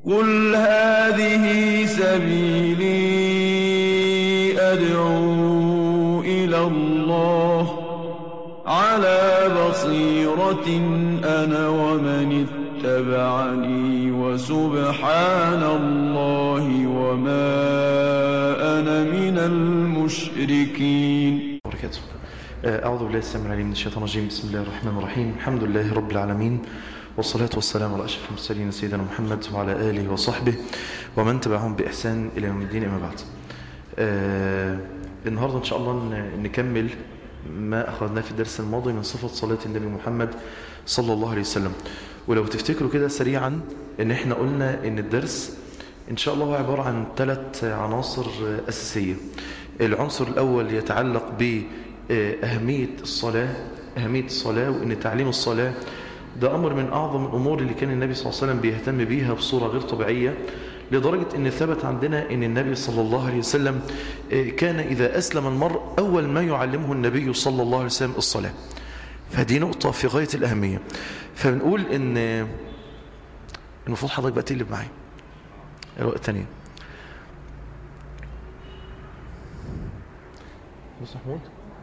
قل هذه سبيلي أدعو إلى الله على بصيرة أنا ومن اتبعني وسبحان الله وما أنا من المشركين وبركاته أعوذ بالله السلام العليم من الشيطان الرجيم بسم الله الرحمن الرحيم الحمد لله رب العالمين والصلاة والسلام على أشرف المرسلين سيدنا محمد وعلى آله وصحبه ومن تبعهم بإحسان إلى يوم الدين أما بعد آه النهاردة إن شاء الله ن- نكمل ما أخذناه في الدرس الماضي من صفة صلاة النبي محمد صلى الله عليه وسلم ولو تفتكروا كده سريعا إن إحنا قلنا إن الدرس إن شاء الله هو عبارة عن ثلاث عناصر أساسية العنصر الأول يتعلق بأهمية الصلاة أهمية الصلاة وإن تعليم الصلاة ده أمر من أعظم الأمور اللي كان النبي صلى الله عليه وسلم بيهتم بيها بصورة غير طبيعية لدرجة أن ثبت عندنا أن النبي صلى الله عليه وسلم كان إذا أسلم المرء أول ما يعلمه النبي صلى الله عليه وسلم الصلاة فدي نقطة في غاية الأهمية فبنقول أن المفروض حضرتك بقى تقلب معايا الوقت الثانية بص محمود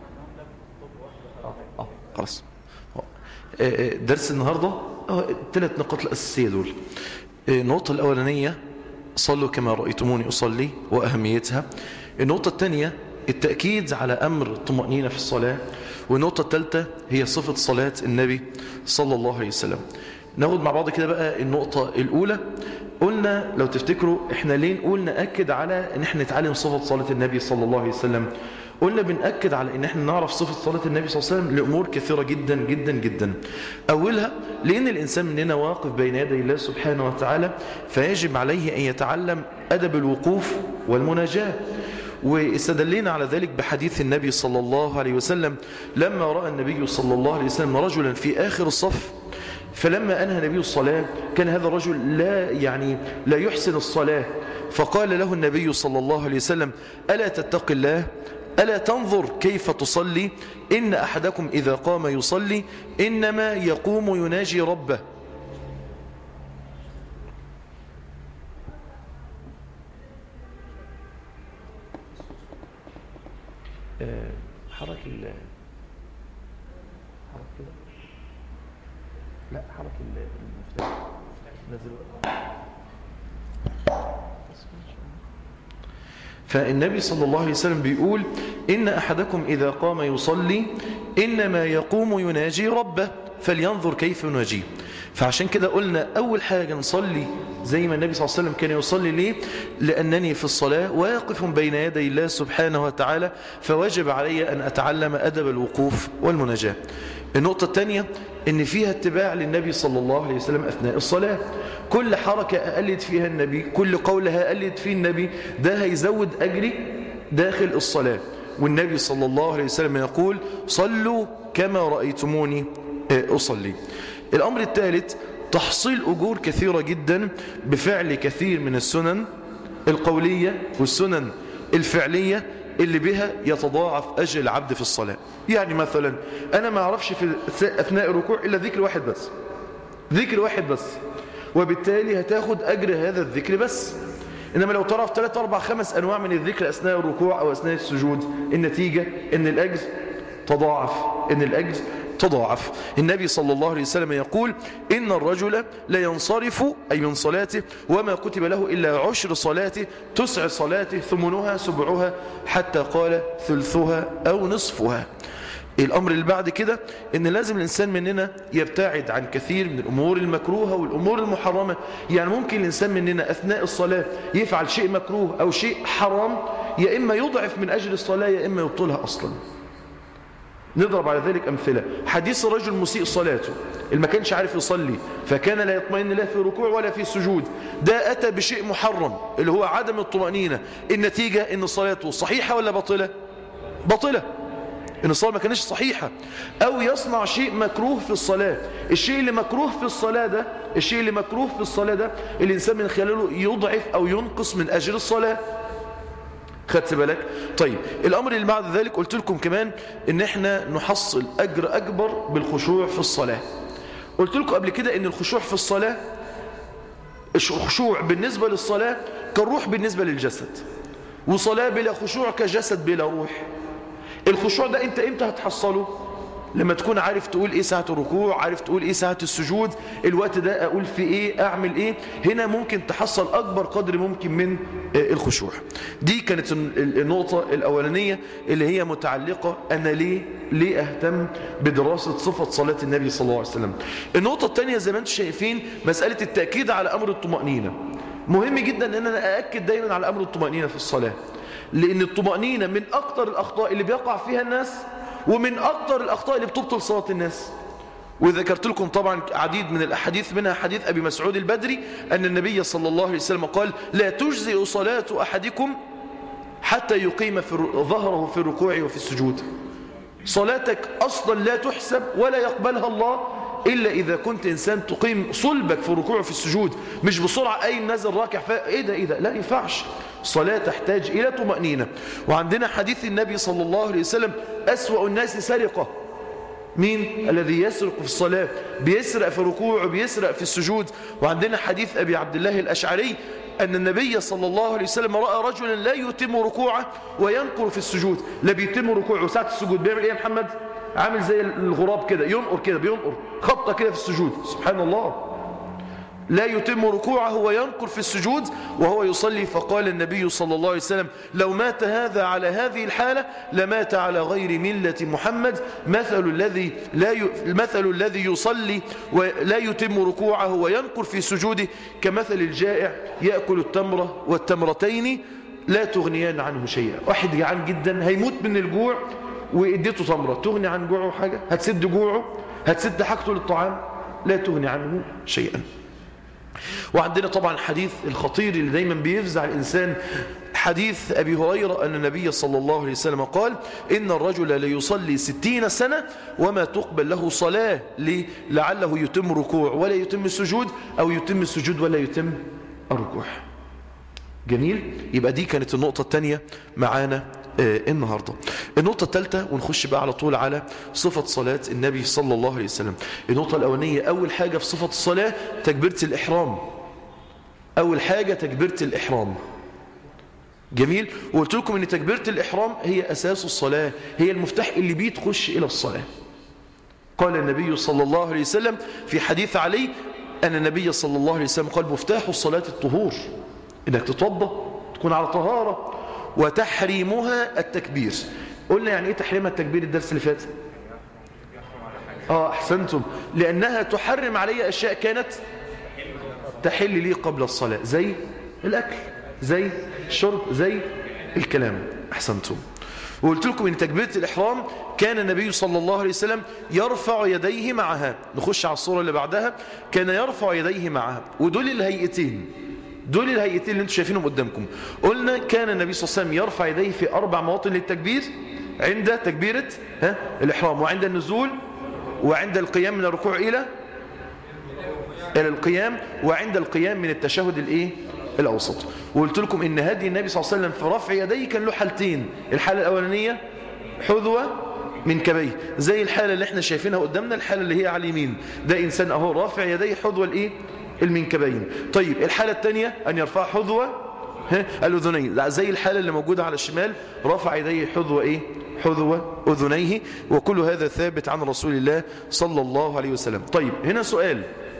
اه اه خلاص آه، آه، درس النهاردة الثلاث نقاط الأساسية دول آه، النقطة الأولانية صلوا كما رأيتموني أصلي وأهميتها النقطة الثانية التأكيد على أمر الطمأنينة في الصلاة والنقطة الثالثة هي صفة صلاة النبي صلى الله عليه وسلم ناخد مع بعض كده بقى النقطة الأولى قلنا لو تفتكروا احنا ليه نقول نأكد على ان احنا نتعلم صفة صلاة النبي صلى الله عليه وسلم قلنا بنأكد على ان احنا نعرف صفة صلاة النبي صلى الله عليه وسلم لأمور كثيرة جدا جدا جدا أولها لأن الإنسان مننا واقف بين يدي الله سبحانه وتعالى فيجب عليه أن يتعلم أدب الوقوف والمناجاة واستدلينا على ذلك بحديث النبي صلى الله عليه وسلم لما رأى النبي صلى الله عليه وسلم رجلا في آخر الصف فلما أنهى النبي الصلاة كان هذا الرجل لا يعني لا يحسن الصلاة فقال له النبي صلى الله عليه وسلم ألا تتق الله ألا تنظر كيف تصلي إن أحدكم إذا قام يصلي إنما يقوم يناجي ربه آه، حرك ال حرك كده لا حرك ال- المفتاح نزل فالنبي صلى الله عليه وسلم بيقول إن أحدكم إذا قام يصلي إنما يقوم يناجي ربه فلينظر كيف يناجيه فعشان كده قلنا أول حاجة نصلي زي ما النبي صلى الله عليه وسلم كان يصلي ليه لأنني في الصلاة واقف بين يدي الله سبحانه وتعالى فواجب علي أن أتعلم أدب الوقوف والمناجاة النقطة الثانية ان فيها اتباع للنبي صلى الله عليه وسلم أثناء الصلاة كل حركة أقلد فيها النبي كل قول هقلد فيه النبي ده هيزود أجري داخل الصلاة والنبي صلى الله عليه وسلم يقول صلوا كما رأيتموني أصلي الأمر الثالث تحصيل أجور كثيرة جدا بفعل كثير من السنن القولية والسنن الفعلية اللي بها يتضاعف أجر العبد في الصلاة يعني مثلا أنا ما أعرفش في أثناء الركوع إلا ذكر واحد بس ذكر واحد بس وبالتالي هتاخد أجر هذا الذكر بس إنما لو تعرف ثلاث أربع خمس أنواع من الذكر أثناء الركوع أو أثناء السجود النتيجة إن الأجر تضاعف إن الأجر تضاعف النبي صلى الله عليه وسلم يقول إن الرجل لا ينصرف أي من صلاته وما كتب له إلا عشر صلاته تسع صلاته ثمنها سبعها حتى قال ثلثها أو نصفها الأمر اللي بعد كده إن لازم الإنسان مننا يبتعد عن كثير من الأمور المكروهة والأمور المحرمة يعني ممكن الإنسان مننا أثناء الصلاة يفعل شيء مكروه أو شيء حرام يا إما يضعف من أجل الصلاة يا إما يبطلها أصلاً نضرب على ذلك أمثلة حديث الرجل مسيء صلاته اللي ما كانش عارف يصلي فكان لا يطمئن لا في ركوع ولا في سجود ده أتى بشيء محرم اللي هو عدم الطمأنينة النتيجة إن صلاته صحيحة ولا باطلة باطلة إن الصلاة ما كانش صحيحة أو يصنع شيء مكروه في الصلاة الشيء اللي مكروه في الصلاة ده الشيء اللي مكروه في الصلاة ده الإنسان من خلاله يضعف أو ينقص من أجر الصلاة خدت بالك طيب الامر اللي بعد ذلك قلت لكم كمان ان احنا نحصل اجر اكبر بالخشوع في الصلاة قلت لكم قبل كده ان الخشوع في الصلاة الخشوع بالنسبة للصلاة كالروح بالنسبة للجسد وصلاة بلا خشوع كجسد بلا روح الخشوع ده انت امتى هتحصله لما تكون عارف تقول ايه ساعة الركوع عارف تقول ايه ساعة السجود الوقت ده اقول في ايه اعمل ايه هنا ممكن تحصل اكبر قدر ممكن من الخشوع دي كانت النقطة الاولانية اللي هي متعلقة انا ليه ليه اهتم بدراسة صفة صلاة النبي صلى الله عليه وسلم النقطة الثانية زي ما انتم شايفين مسألة التأكيد على امر الطمأنينة مهم جدا ان انا اأكد دايما على امر الطمأنينة في الصلاة لان الطمأنينة من اكتر الاخطاء اللي بيقع فيها الناس ومن أكثر الأخطاء اللي بتبطل صلاة الناس وذكرت لكم طبعا عديد من الأحاديث منها حديث أبي مسعود البدري أن النبي صلى الله عليه وسلم قال لا تجزئ صلاة أحدكم حتى يقيم في ظهره في الركوع وفي السجود صلاتك أصلا لا تحسب ولا يقبلها الله إلا إذا كنت إنسان تقيم صلبك في الركوع وفي السجود مش بسرعة أي نازل راكع فا إيه ده إيه ده لا ينفعش صلاة تحتاج إلى طمأنينة وعندنا حديث النبي صلى الله عليه وسلم أسوأ الناس سرقة مين الذي يسرق في الصلاة بيسرق في الركوع وبيسرق في السجود وعندنا حديث أبي عبد الله الأشعري أن النبي صلى الله عليه وسلم رأى رجلا لا يتم ركوعه وينقر في السجود لا بيتم ركوعه ساعة السجود بيعمل إيه يا محمد عامل زي الغراب كده ينقر كده بينقر خبطة كده في السجود سبحان الله لا يتم ركوعه وينقر في السجود وهو يصلي فقال النبي صلى الله عليه وسلم لو مات هذا على هذه الحالة لمات على غير ملة محمد مثل الذي لا ي... مثل الذي يصلي ولا يتم ركوعه وينقر في سجوده كمثل الجائع يأكل التمرة والتمرتين لا تغنيان عنه شيئا واحد جعان جدا هيموت من الجوع واديته تمرة تغني عن جوعه حاجة هتسد جوعه هتسد حاجته للطعام لا تغني عنه شيئا وعندنا طبعا حديث الخطير اللي دايما بيفزع الإنسان حديث أبي هريرة أن النبي صلى الله عليه وسلم قال إن الرجل ليصلي ستين سنة وما تقبل له صلاة لعله يتم ركوع ولا يتم السجود أو يتم السجود ولا يتم الركوع جميل يبقى دي كانت النقطة الثانية معانا آه النهاردة النقطة الثالثة ونخش بقى على طول على صفة صلاة النبي صلى الله عليه وسلم النقطة الأولانية أول حاجة في صفة الصلاة تكبيرة الإحرام أول حاجة تكبيرة الإحرام جميل وقلت لكم أن تكبيرة الإحرام هي أساس الصلاة هي المفتاح اللي بيه تخش إلى الصلاة قال النبي صلى الله عليه وسلم في حديث علي أن النبي صلى الله عليه وسلم قال مفتاح الصلاة الطهور إنك تتوضا تكون على طهارة وتحريمها التكبير قلنا يعني ايه تحريمها التكبير الدرس اللي فات اه احسنتم لانها تحرم علي اشياء كانت تحل لي قبل الصلاة زي الاكل زي الشرب زي الكلام احسنتم وقلت لكم ان تكبيرة الاحرام كان النبي صلى الله عليه وسلم يرفع يديه معها نخش على الصورة اللي بعدها كان يرفع يديه معها ودول الهيئتين دول الهيئتين اللي انتم شايفينهم قدامكم قلنا كان النبي صلى الله عليه وسلم يرفع يديه في أربع مواطن للتكبير عند تكبيرة ها الإحرام وعند النزول وعند القيام من الركوع إلى إلى القيام وعند القيام من التشهد الإيه الأوسط وقلت لكم إن هدي النبي صلى الله عليه وسلم في رفع يديه كان له حالتين الحالة الأولانية حذوة من كبيه زي الحالة اللي احنا شايفينها قدامنا الحالة اللي هي على اليمين ده إنسان أهو رافع يديه حذوة الإيه المنكبين طيب الحالة الثانية أن يرفع حذوة الأذنين زي الحالة اللي موجودة على الشمال رفع يديه حذوة إيه حذوة أذنيه وكل هذا ثابت عن رسول الله صلى الله عليه وسلم طيب هنا سؤال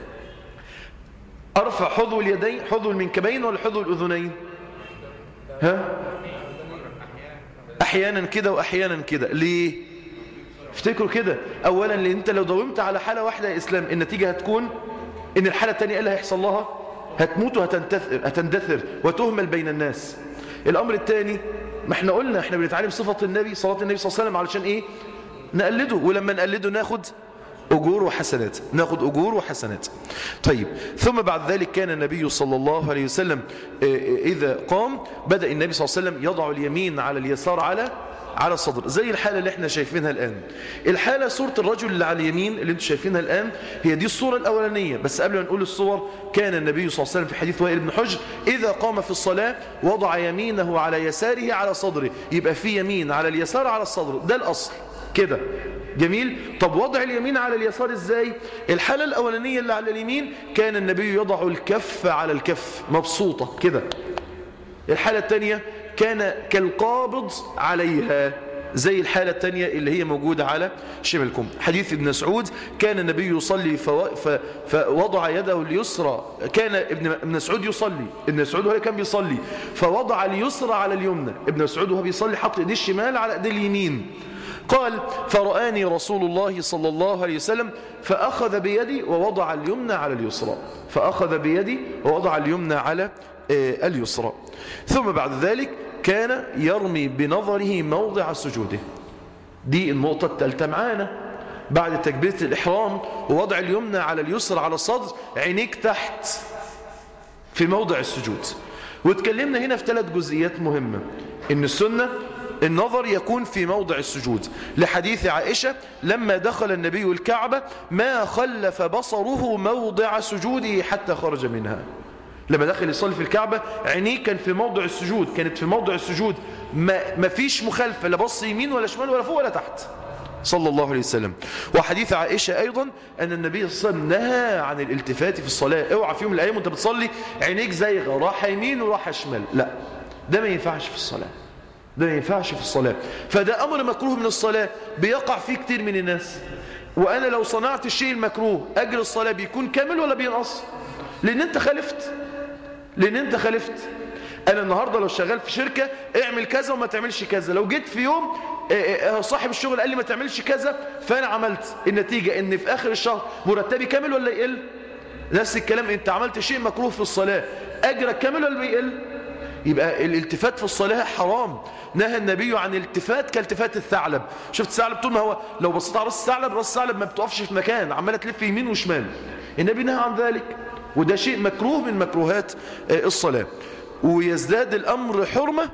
أرفع حذو اليدين حذو المنكبين ولا حذو الأذنين ها أحيانا كده وأحيانا كده ليه افتكروا كده أولا لأن أنت لو داومت على حالة واحدة يا إسلام النتيجة هتكون ان الحالة الثانية اللي هيحصل لها هتموت وهتندثر هتندثر وتهمل بين الناس الامر الثاني ما احنا قلنا احنا بنتعلم صفة النبي صلاة النبي صلى الله عليه وسلم علشان ايه نقلده ولما نقلده ناخد أجور وحسنات ناخد أجور وحسنات طيب ثم بعد ذلك كان النبي صلى الله عليه وسلم إذا قام بدأ النبي صلى الله عليه وسلم يضع اليمين على اليسار على على الصدر زي الحالة اللي احنا شايفينها الآن الحالة صورة الرجل اللي على اليمين اللي انتم شايفينها الآن هي دي الصورة الأولانية بس قبل ما نقول الصور كان النبي صلى الله عليه وسلم في حديث وائل بن حجر إذا قام في الصلاة وضع يمينه على يساره على صدره يبقى في يمين على اليسار على الصدر ده الأصل كده جميل طب وضع اليمين على اليسار ازاي الحالة الأولانية اللي على اليمين كان النبي يضع الكف على الكف مبسوطة كده الحالة الثانية كان كالقابض عليها زي الحالة الثانية اللي هي موجودة على شمالكم حديث ابن مسعود كان النبي يصلي فو... ف... فوضع يده اليسرى كان ابن مسعود يصلي ابن مسعود هو كان بيصلي فوضع اليسرى على اليمنى ابن مسعود وهو بيصلي حط ايديه الشمال على ايديه اليمين قال فرآني رسول الله صلى الله عليه وسلم فأخذ بيدي ووضع اليمنى على اليسرى فأخذ بيدي ووضع اليمنى على اليسرى ثم بعد ذلك كان يرمي بنظره موضع سجوده دي النقطة الثالثة معانا بعد تكبيرة الإحرام ووضع اليمنى على اليسرى على الصدر عينيك تحت في موضع السجود واتكلمنا هنا في ثلاث جزئيات مهمة إن السنة النظر يكون في موضع السجود لحديث عائشة لما دخل النبي الكعبة ما خلف بصره موضع سجوده حتى خرج منها لما دخل يصلي في الكعبة عينيه كان في موضع السجود كانت في موضع السجود ما, ما فيش مخالفة لا بص يمين ولا شمال ولا فوق ولا تحت صلى الله عليه وسلم وحديث عائشة أيضا أن النبي صلى الله عليه وسلم نهى عن الالتفات في الصلاة اوعى في يوم من الأيام وانت بتصلي عينيك زيغة راح يمين وراح شمال لا ده ما ينفعش في الصلاة ده ما ينفعش في الصلاة فده أمر مكروه من الصلاة بيقع فيه كتير من الناس وأنا لو صنعت الشيء المكروه أجر الصلاة بيكون كامل ولا بينقص لأن أنت خالفت لأن أنت خالفت أنا النهاردة لو شغال في شركة اعمل كذا وما تعملش كذا لو جيت في يوم صاحب الشغل قال لي ما تعملش كذا فأنا عملت النتيجة إن في آخر الشهر مرتبي كامل ولا يقل نفس الكلام أنت عملت شيء مكروه في الصلاة أجرك كامل ولا بيقل يبقى الالتفات في الصلاة حرام نهى النبي عن الالتفات كالتفات الثعلب شفت الثعلب طول ما هو لو بصيت على راس الثعلب راس الثعلب ما بتقفش في مكان عماله تلف يمين وشمال النبي نهى عن ذلك وده شيء مكروه من مكروهات الصلاة ويزداد الأمر حرمة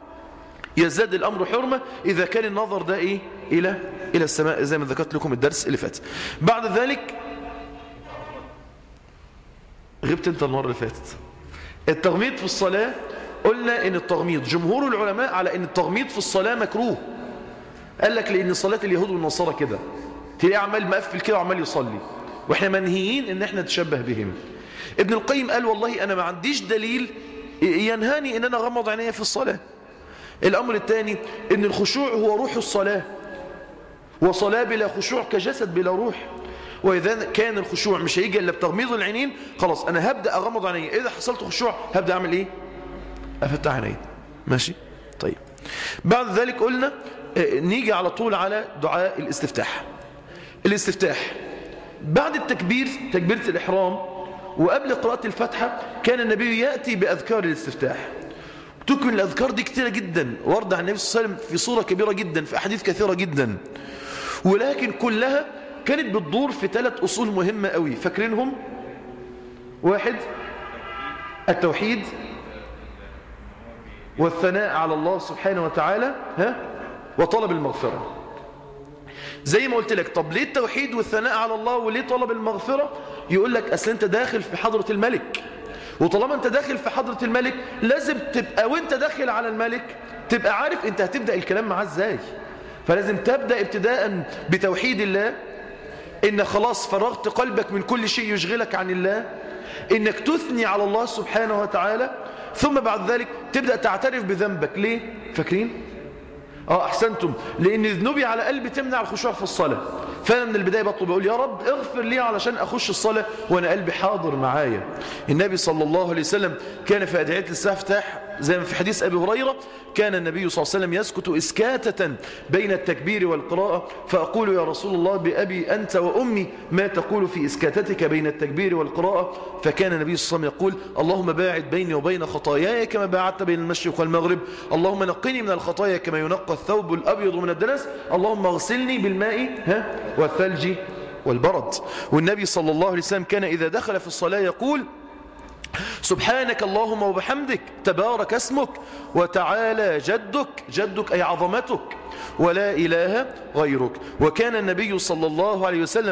يزداد الأمر حرمة إذا كان النظر ده إيه إلى إلى السماء زي ما ذكرت لكم الدرس اللي فات بعد ذلك غبت انت المرة اللي فاتت التغميض في الصلاة قلنا ان التغميض جمهور العلماء على ان التغميض في الصلاة مكروه قال لك لان صلاة اليهود والنصارى كده تلاقيه عمال مقفل كده وعمال يصلي واحنا منهيين ان احنا نتشبه بهم ابن القيم قال والله انا ما عنديش دليل ينهاني ان انا اغمض عيني في الصلاة الامر الثاني ان الخشوع هو روح الصلاة وصلاة بلا خشوع كجسد بلا روح وإذا كان الخشوع مش هيجي إلا بتغميض العينين خلاص أنا هبدأ أغمض عيني إذا حصلت خشوع هبدأ أعمل إيه أفتح عيني ماشي طيب بعد ذلك قلنا نيجي على طول على دعاء الاستفتاح الاستفتاح بعد التكبير تكبيرة الإحرام وقبل قراءة الفاتحة كان النبي يأتي بأذكار الاستفتاح تكمل الأذكار دي كتيرة جدا ورد عن النبي صلى الله عليه وسلم في صورة كبيرة جدا في أحاديث كثيرة جدا ولكن كلها كانت بتدور في ثلاث أصول مهمة قوي فاكرينهم واحد التوحيد والثناء على الله سبحانه وتعالى ها وطلب المغفرة زي ما قلت لك طب ليه التوحيد والثناء على الله وليه طلب المغفرة يقول لك أصل أنت داخل في حضرة الملك وطالما أنت داخل في حضرة الملك لازم تبقى وانت داخل على الملك تبقى عارف أنت هتبدأ الكلام معاه ازاي فلازم تبدأ ابتداء بتوحيد الله إن خلاص فرغت قلبك من كل شيء يشغلك عن الله إنك تثني على الله سبحانه وتعالى ثم بعد ذلك تبدأ تعترف بذنبك ليه؟ فاكرين؟ اه احسنتم لان ذنوبي على قلبي تمنع الخشوع في الصلاة فانا من البداية بطلب اقول يا رب اغفر لي علشان اخش الصلاة وانا قلبي حاضر معايا النبي صلى الله عليه وسلم كان في ادعية الاستفتاح زي ما في حديث ابي هريرة كان النبي صلى الله عليه وسلم يسكت اسكاتة بين التكبير والقراءة فاقول يا رسول الله بابي انت وامي ما تقول في اسكاتتك بين التكبير والقراءة فكان النبي صلى الله عليه وسلم يقول اللهم باعد بيني وبين خطاياي كما باعدت بين المشرق والمغرب اللهم نقني من الخطايا كما ينقى الثوب الأبيض من الدنس اللهم اغسلني بالماء ها والثلج والبرد والنبي صلى الله عليه وسلم كان إذا دخل في الصلاة يقول سبحانك اللهم وبحمدك تبارك اسمك وتعالى جدك جدك أي عظمتك ولا إله غيرك وكان النبي صلى الله عليه وسلم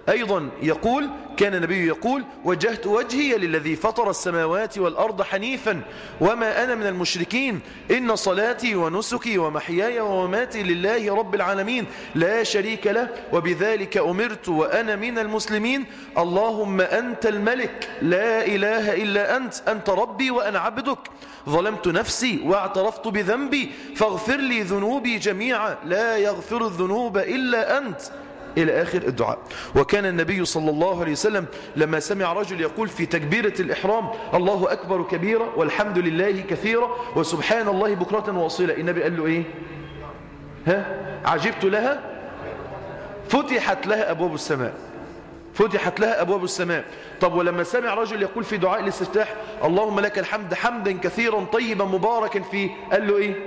أيضا يقول كان النبي يقول وجهت وجهي للذي فطر السماوات والأرض حنيفا وما أنا من المشركين إن صلاتي ونسكي ومحياي ومماتي لله رب العالمين لا شريك له وبذلك أمرت وأنا من المسلمين اللهم أنت الملك لا إله إلا أنت أنت ربي وأنا عبدك ظلمت نفسي واعترفت بذنبي فاغفر لي ذنوبي جميعا لا يغفر الذنوب إلا أنت إلى آخر الدعاء وكان النبي صلى الله عليه وسلم لما سمع رجل يقول في تكبيرة الإحرام الله أكبر كبيرا والحمد لله كثيرا وسبحان الله بكرة واصيلا النبي قال له إيه ها عجبت لها فتحت لها أبواب السماء فتحت لها أبواب السماء طب ولما سمع رجل يقول في دعاء الاستفتاح اللهم لك الحمد حمدا كثيرا طيبا مباركا فيه قال له إيه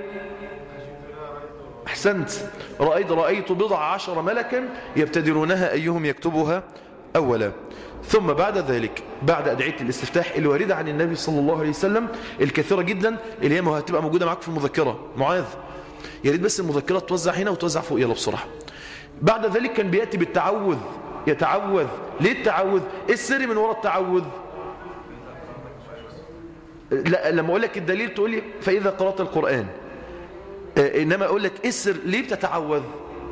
أحسنت رأيت, رأيت بضع عشر ملكا يبتدرونها أيهم يكتبها أولا ثم بعد ذلك بعد أدعية الاستفتاح الواردة عن النبي صلى الله عليه وسلم الكثيرة جدا اللي هي هتبقى موجودة معاك في المذكرة معاذ يا ريت بس المذكرة توزع هنا وتوزع فوق يلا بسرعة بعد ذلك كان بيأتي بالتعوذ يتعوذ ليه التعوذ ايه السر من وراء التعوذ لا لما اقول لك الدليل تقول لي فاذا قرات القران آه انما اقول لك ايه السر ليه بتتعوذ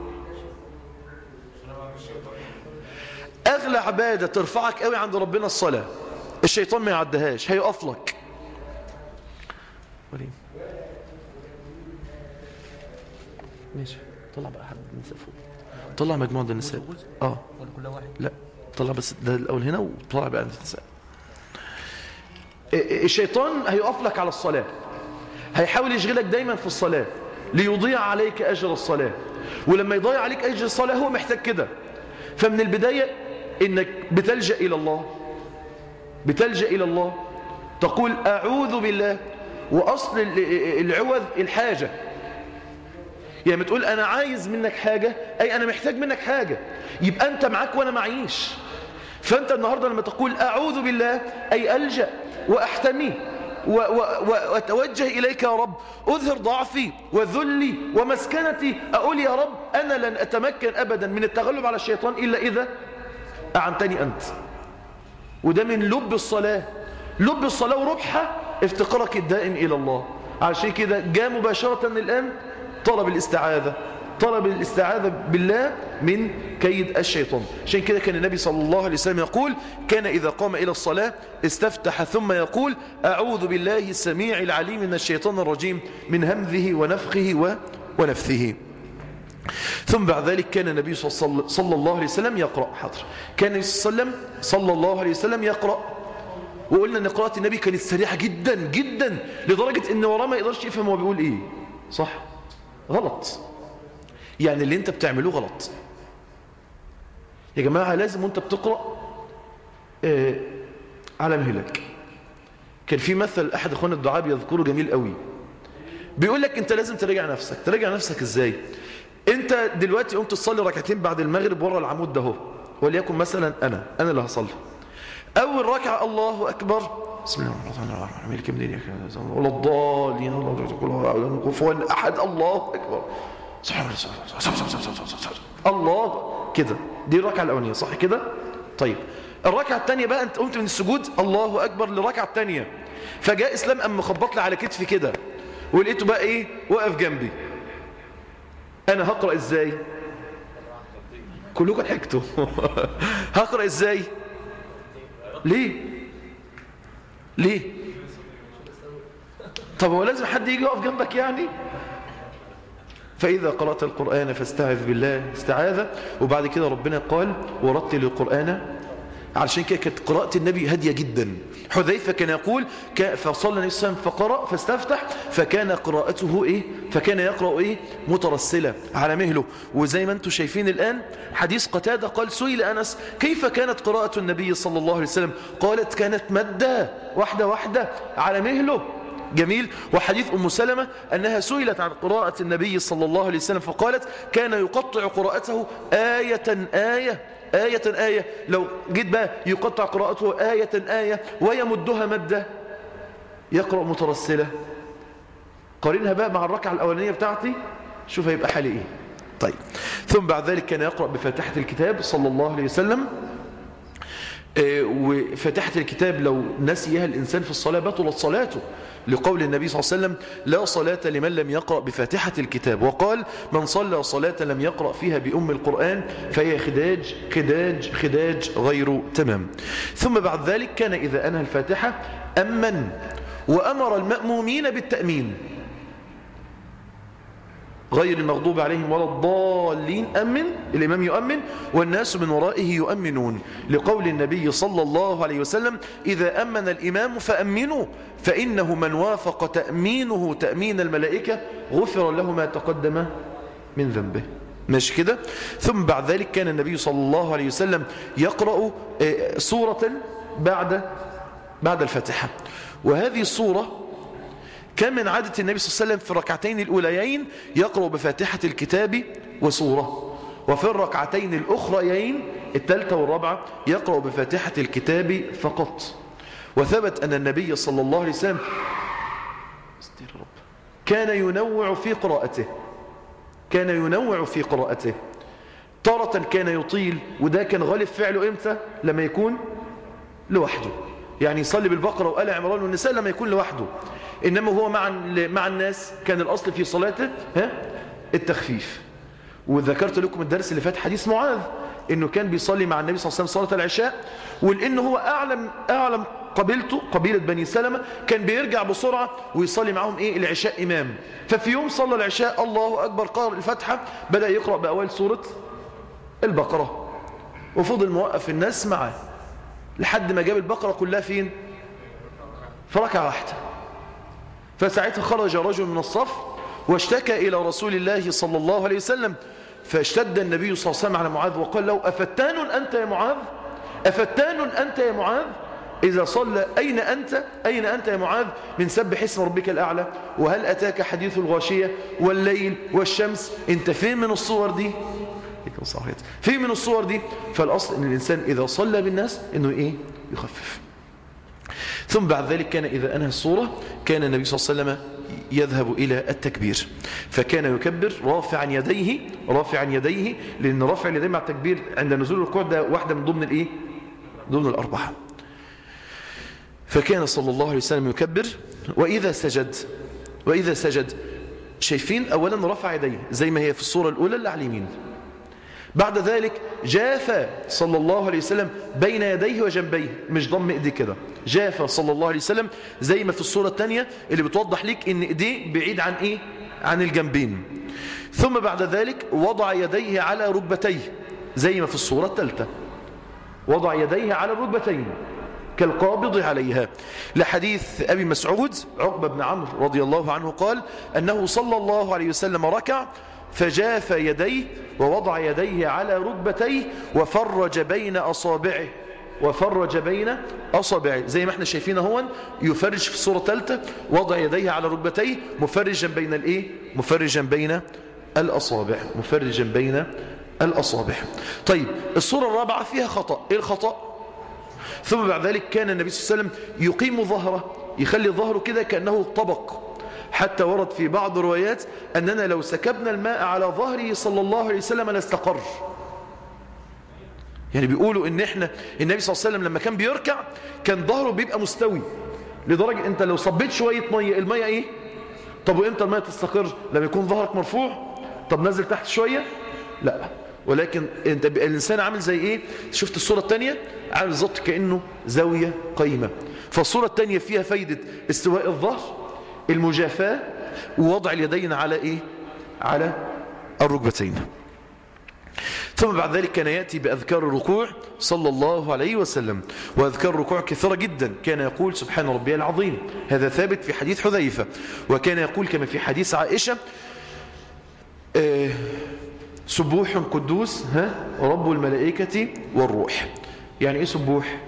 اغلى عباده ترفعك قوي عند ربنا الصلاه الشيطان ما يعدهاش هيقف لك وليه ماشي طلع بقى حد من فوق طلع مجموعة النساء اه ولا كل واحد لا طلع بس ده الاول هنا وطلع بقى النساء الشيطان هيقف لك على الصلاة هيحاول يشغلك دايما في الصلاة ليضيع عليك أجر الصلاة ولما يضيع عليك أجر الصلاة هو محتاج كده فمن البداية إنك بتلجأ إلى الله بتلجأ إلى الله تقول أعوذ بالله وأصل العوذ الحاجة يعني تقول أنا عايز منك حاجة أي أنا محتاج منك حاجة يبقى أنت معاك وأنا معيش فأنت النهاردة لما تقول أعوذ بالله أي ألجأ وأحتمي وأتوجه إليك يا رب أظهر ضعفي وذلي ومسكنتي أقول يا رب أنا لن أتمكن أبدا من التغلب على الشيطان إلا إذا أعنتني أنت وده من لب الصلاة لب الصلاة وربحة افتقارك الدائم إلى الله عشان كده جاء مباشرة الآن طلب الاستعاذة طلب الاستعاذة بالله من كيد الشيطان عشان كده كان النبي صلى الله عليه وسلم يقول كان إذا قام إلى الصلاة استفتح ثم يقول أعوذ بالله السميع العليم من الشيطان الرجيم من همذه ونفخه و... ونفثه ثم بعد ذلك كان النبي صلى الله عليه وسلم يقرأ حاضر كان النبي صلى الله عليه وسلم صلى الله عليه وسلم يقرأ وقلنا ان قراءة النبي كانت سريعة جدا جدا لدرجة ان وراه ما يقدرش يفهم هو بيقول ايه صح غلط يعني اللي انت بتعملوه غلط يا جماعة لازم وانت بتقرأ آه على مهلك كان في مثل احد اخوان الدعاء بيذكره جميل قوي بيقول لك انت لازم تراجع نفسك تراجع نفسك ازاي انت دلوقتي قمت تصلي ركعتين بعد المغرب ورا العمود ده اهو وليكن مثلا انا انا اللي هصلي اول ركعه الله اكبر بسم الله الرحمن الرحيم مالك يوم الدين ولا الضالين الله كفوا احد الله اكبر الله كده دي الركعه الاولانيه صح كده طيب الركعه الثانيه بقى انت قمت من السجود الله اكبر للركعه الثانيه فجاء اسلام قام مخبط لي على كتفي كده ولقيته بقى ايه واقف جنبي انا هقرا ازاي كلكم ضحكتوا هقرا ازاي ليه ليه طب هو لازم حد يجي يقف جنبك يعني فإذا قرأت القرآن فاستعذ بالله استعاذة وبعد كده ربنا قال ورتل القرآن علشان كده كانت قراءة النبي هادية جدا حذيفة كان يقول فصلى النبي صلى الله عليه وسلم فقرأ فاستفتح فكان قراءته إيه فكان يقرأ إيه مترسلة على مهله وزي ما انتم شايفين الآن حديث قتادة قال سئل أنس كيف كانت قراءة النبي صلى الله عليه وسلم قالت كانت مدة واحدة واحدة على مهله جميل وحديث أم سلمة أنها سئلت عن قراءة النبي صلى الله عليه وسلم فقالت كان يقطع قراءته آية آية آية آية لو جيت بقى يقطع قراءته آية آية ويمدها مدة يقرأ مترسلة قارنها بقى مع الركعة الأولانية بتاعتي شوف هيبقى حالي إيه طيب ثم بعد ذلك كان يقرأ بفاتحة الكتاب صلى الله عليه وسلم آه، وفاتحة الكتاب لو نسيها الإنسان في الصلاة بطلت صلاته لقول النبي صلى الله عليه وسلم لا صلاة لمن لم يقرأ بفاتحة الكتاب وقال من صلى صلاة لم يقرأ فيها بأم القرآن فهي خداج خداج خداج غير تمام ثم بعد ذلك كان إذا أنهى الفاتحة أمن وأمر المأمومين بالتأمين غير المغضوب عليهم ولا الضالين أمن الإمام يؤمن والناس من ورائه يؤمنون لقول النبي صلى الله عليه وسلم إذا أمن الإمام فأمنوا فإنه من وافق تأمينه تأمين الملائكة غفر له ما تقدم من ذنبه ماشي كده ثم بعد ذلك كان النبي صلى الله عليه وسلم يقرأ آه، سورة بعد بعد الفاتحة وهذه الصورة كان من عادة النبي صلى الله عليه وسلم في الركعتين الأوليين يقرأ بفاتحة الكتاب وسورة وفي الركعتين الأخريين الثالثة والرابعة يقرأ بفاتحة الكتاب فقط وثبت أن النبي صلى الله عليه وسلم كان ينوع في قراءته كان ينوع في قراءته تارة كان يطيل وده كان غالب فعله إمتى لما يكون لوحده يعني يصلي بالبقرة وآل عمران والنساء لما يكون لوحده إنما هو مع مع الناس كان الأصل في صلاته ها التخفيف وذكرت لكم الدرس اللي فات حديث معاذ إنه كان بيصلي مع النبي صلى الله عليه وسلم صلاة العشاء ولأنه هو أعلم أعلم قبيلته قبيلة بني سلمة كان بيرجع بسرعة ويصلي معهم إيه العشاء إمام ففي يوم صلى العشاء الله أكبر قرأ الفتحة بدأ يقرأ بأول سورة البقرة وفضل موقف الناس معاه لحد ما جاب البقرة كلها فين في ركعة واحدة فساعتها خرج رجل من الصف واشتكى إلى رسول الله صلى الله عليه وسلم فاشتد النبي صلى الله عليه وسلم على معاذ وقال له أفتان أنت يا معاذ أفتان أنت يا معاذ إذا صلى أين أنت أين أنت يا معاذ من سبح اسم ربك الأعلى وهل أتاك حديث الغاشية والليل والشمس أنت فين من الصور دي فين من الصور دي فالأصل أن الإنسان إذا صلى بالناس أنه إيه يخفف ثم بعد ذلك كان إذا أنهى الصورة كان النبي صلى الله عليه وسلم يذهب إلى التكبير فكان يكبر رافعا يديه رافعا يديه لأن رافع اليدين مع التكبير عند نزول الركوع ده واحدة من ضمن الإيه ضمن الأربعة فكان صلى الله عليه وسلم يكبر وإذا سجد وإذا سجد شايفين أولا رفع يديه زي ما هي في الصورة الأولى اللي على اليمين بعد ذلك جاف صلى الله عليه وسلم بين يديه وجنبيه مش ضم ايديه كده جاف صلى الله عليه وسلم زي ما في الصورة الثانية اللي بتوضح لك ان ايديه بعيد عن ايه عن الجنبين ثم بعد ذلك وضع يديه على ركبتيه زي ما في الصورة الثالثة وضع يديه على الركبتين كالقابض عليها لحديث أبي مسعود عقبة بن عمرو رضي الله عنه قال أنه صلى الله عليه وسلم ركع فجاف يديه ووضع يديه على ركبتيه وفرج بين أصابعه وفرج بين أصابعه زي ما احنا شايفين هون يفرج في الصورة الثالثة وضع يديه على ركبتيه مفرجا بين الايه مفرجا بين الأصابع مفرجا بين الأصابع طيب الصورة الرابعة فيها خطأ ايه الخطأ ثم بعد ذلك كان النبي صلى الله عليه وسلم يقيم ظهره يخلي ظهره كده كأنه طبق حتى ورد في بعض الروايات أننا لو سكبنا الماء على ظهره صلى الله عليه وسلم لاستقر يعني بيقولوا ان احنا النبي صلى الله عليه وسلم لما كان بيركع كان ظهره بيبقى مستوي لدرجة انت لو صبيت شوية مية المية ايه طب وامتى المية تستقر لما يكون ظهرك مرفوع طب نزل تحت شوية لا ولكن انت الانسان عامل زي ايه شفت الصورة الثانية عامل بالظبط كأنه زاوية قيمة فالصورة الثانية فيها فايدة استواء الظهر المجافاة ووضع اليدين على ايه على الركبتين ثم بعد ذلك كان يأتي بأذكار الركوع صلى الله عليه وسلم وأذكار الركوع كثيرة جدا كان يقول سبحان ربي العظيم هذا ثابت في حديث حذيفة وكان يقول كما في حديث عائشة آه سبوح قدوس ها رب الملائكة والروح يعني ايه سبوح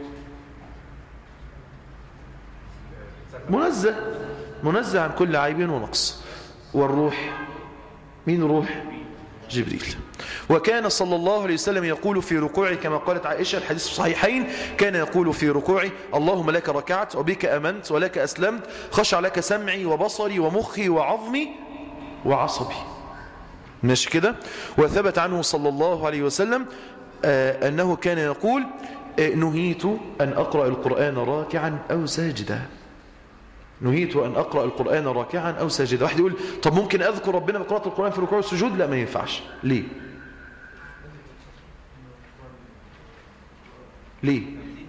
منزه منزه عن كل عيب ونقص والروح مين روح جبريل وكان صلى الله عليه وسلم يقول في ركوعه كما قالت عائشة الحديث الصحيحين كان يقول في ركوعه اللهم لك ركعت وبك أمنت ولك أسلمت خشع لك سمعي وبصري ومخي وعظمي وعصبي ماشي كده وثبت عنه صلى الله عليه وسلم آه أنه كان يقول آه نهيت أن أقرأ القرآن راكعا أو ساجدا نهيت أن أقرأ القرآن راكعا أو ساجدا واحد يقول طب ممكن أذكر ربنا بقراءة القرآن في الركوع والسجود لا ما ينفعش ليه ليه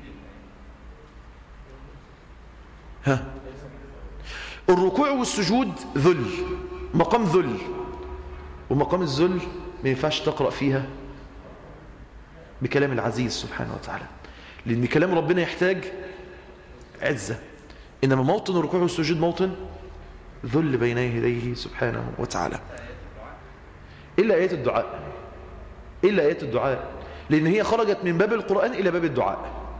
ها الركوع والسجود ذل مقام ذل ومقام الذل ما ينفعش تقرأ فيها بكلام العزيز سبحانه وتعالى لأن كلام ربنا يحتاج عزة إنما موطن الركوع والسجود موطن ذل بين يديه سبحانه وتعالى إلا آيات الدعاء إلا آيات الدعاء لأن هي خرجت من باب القرآن إلى باب الدعاء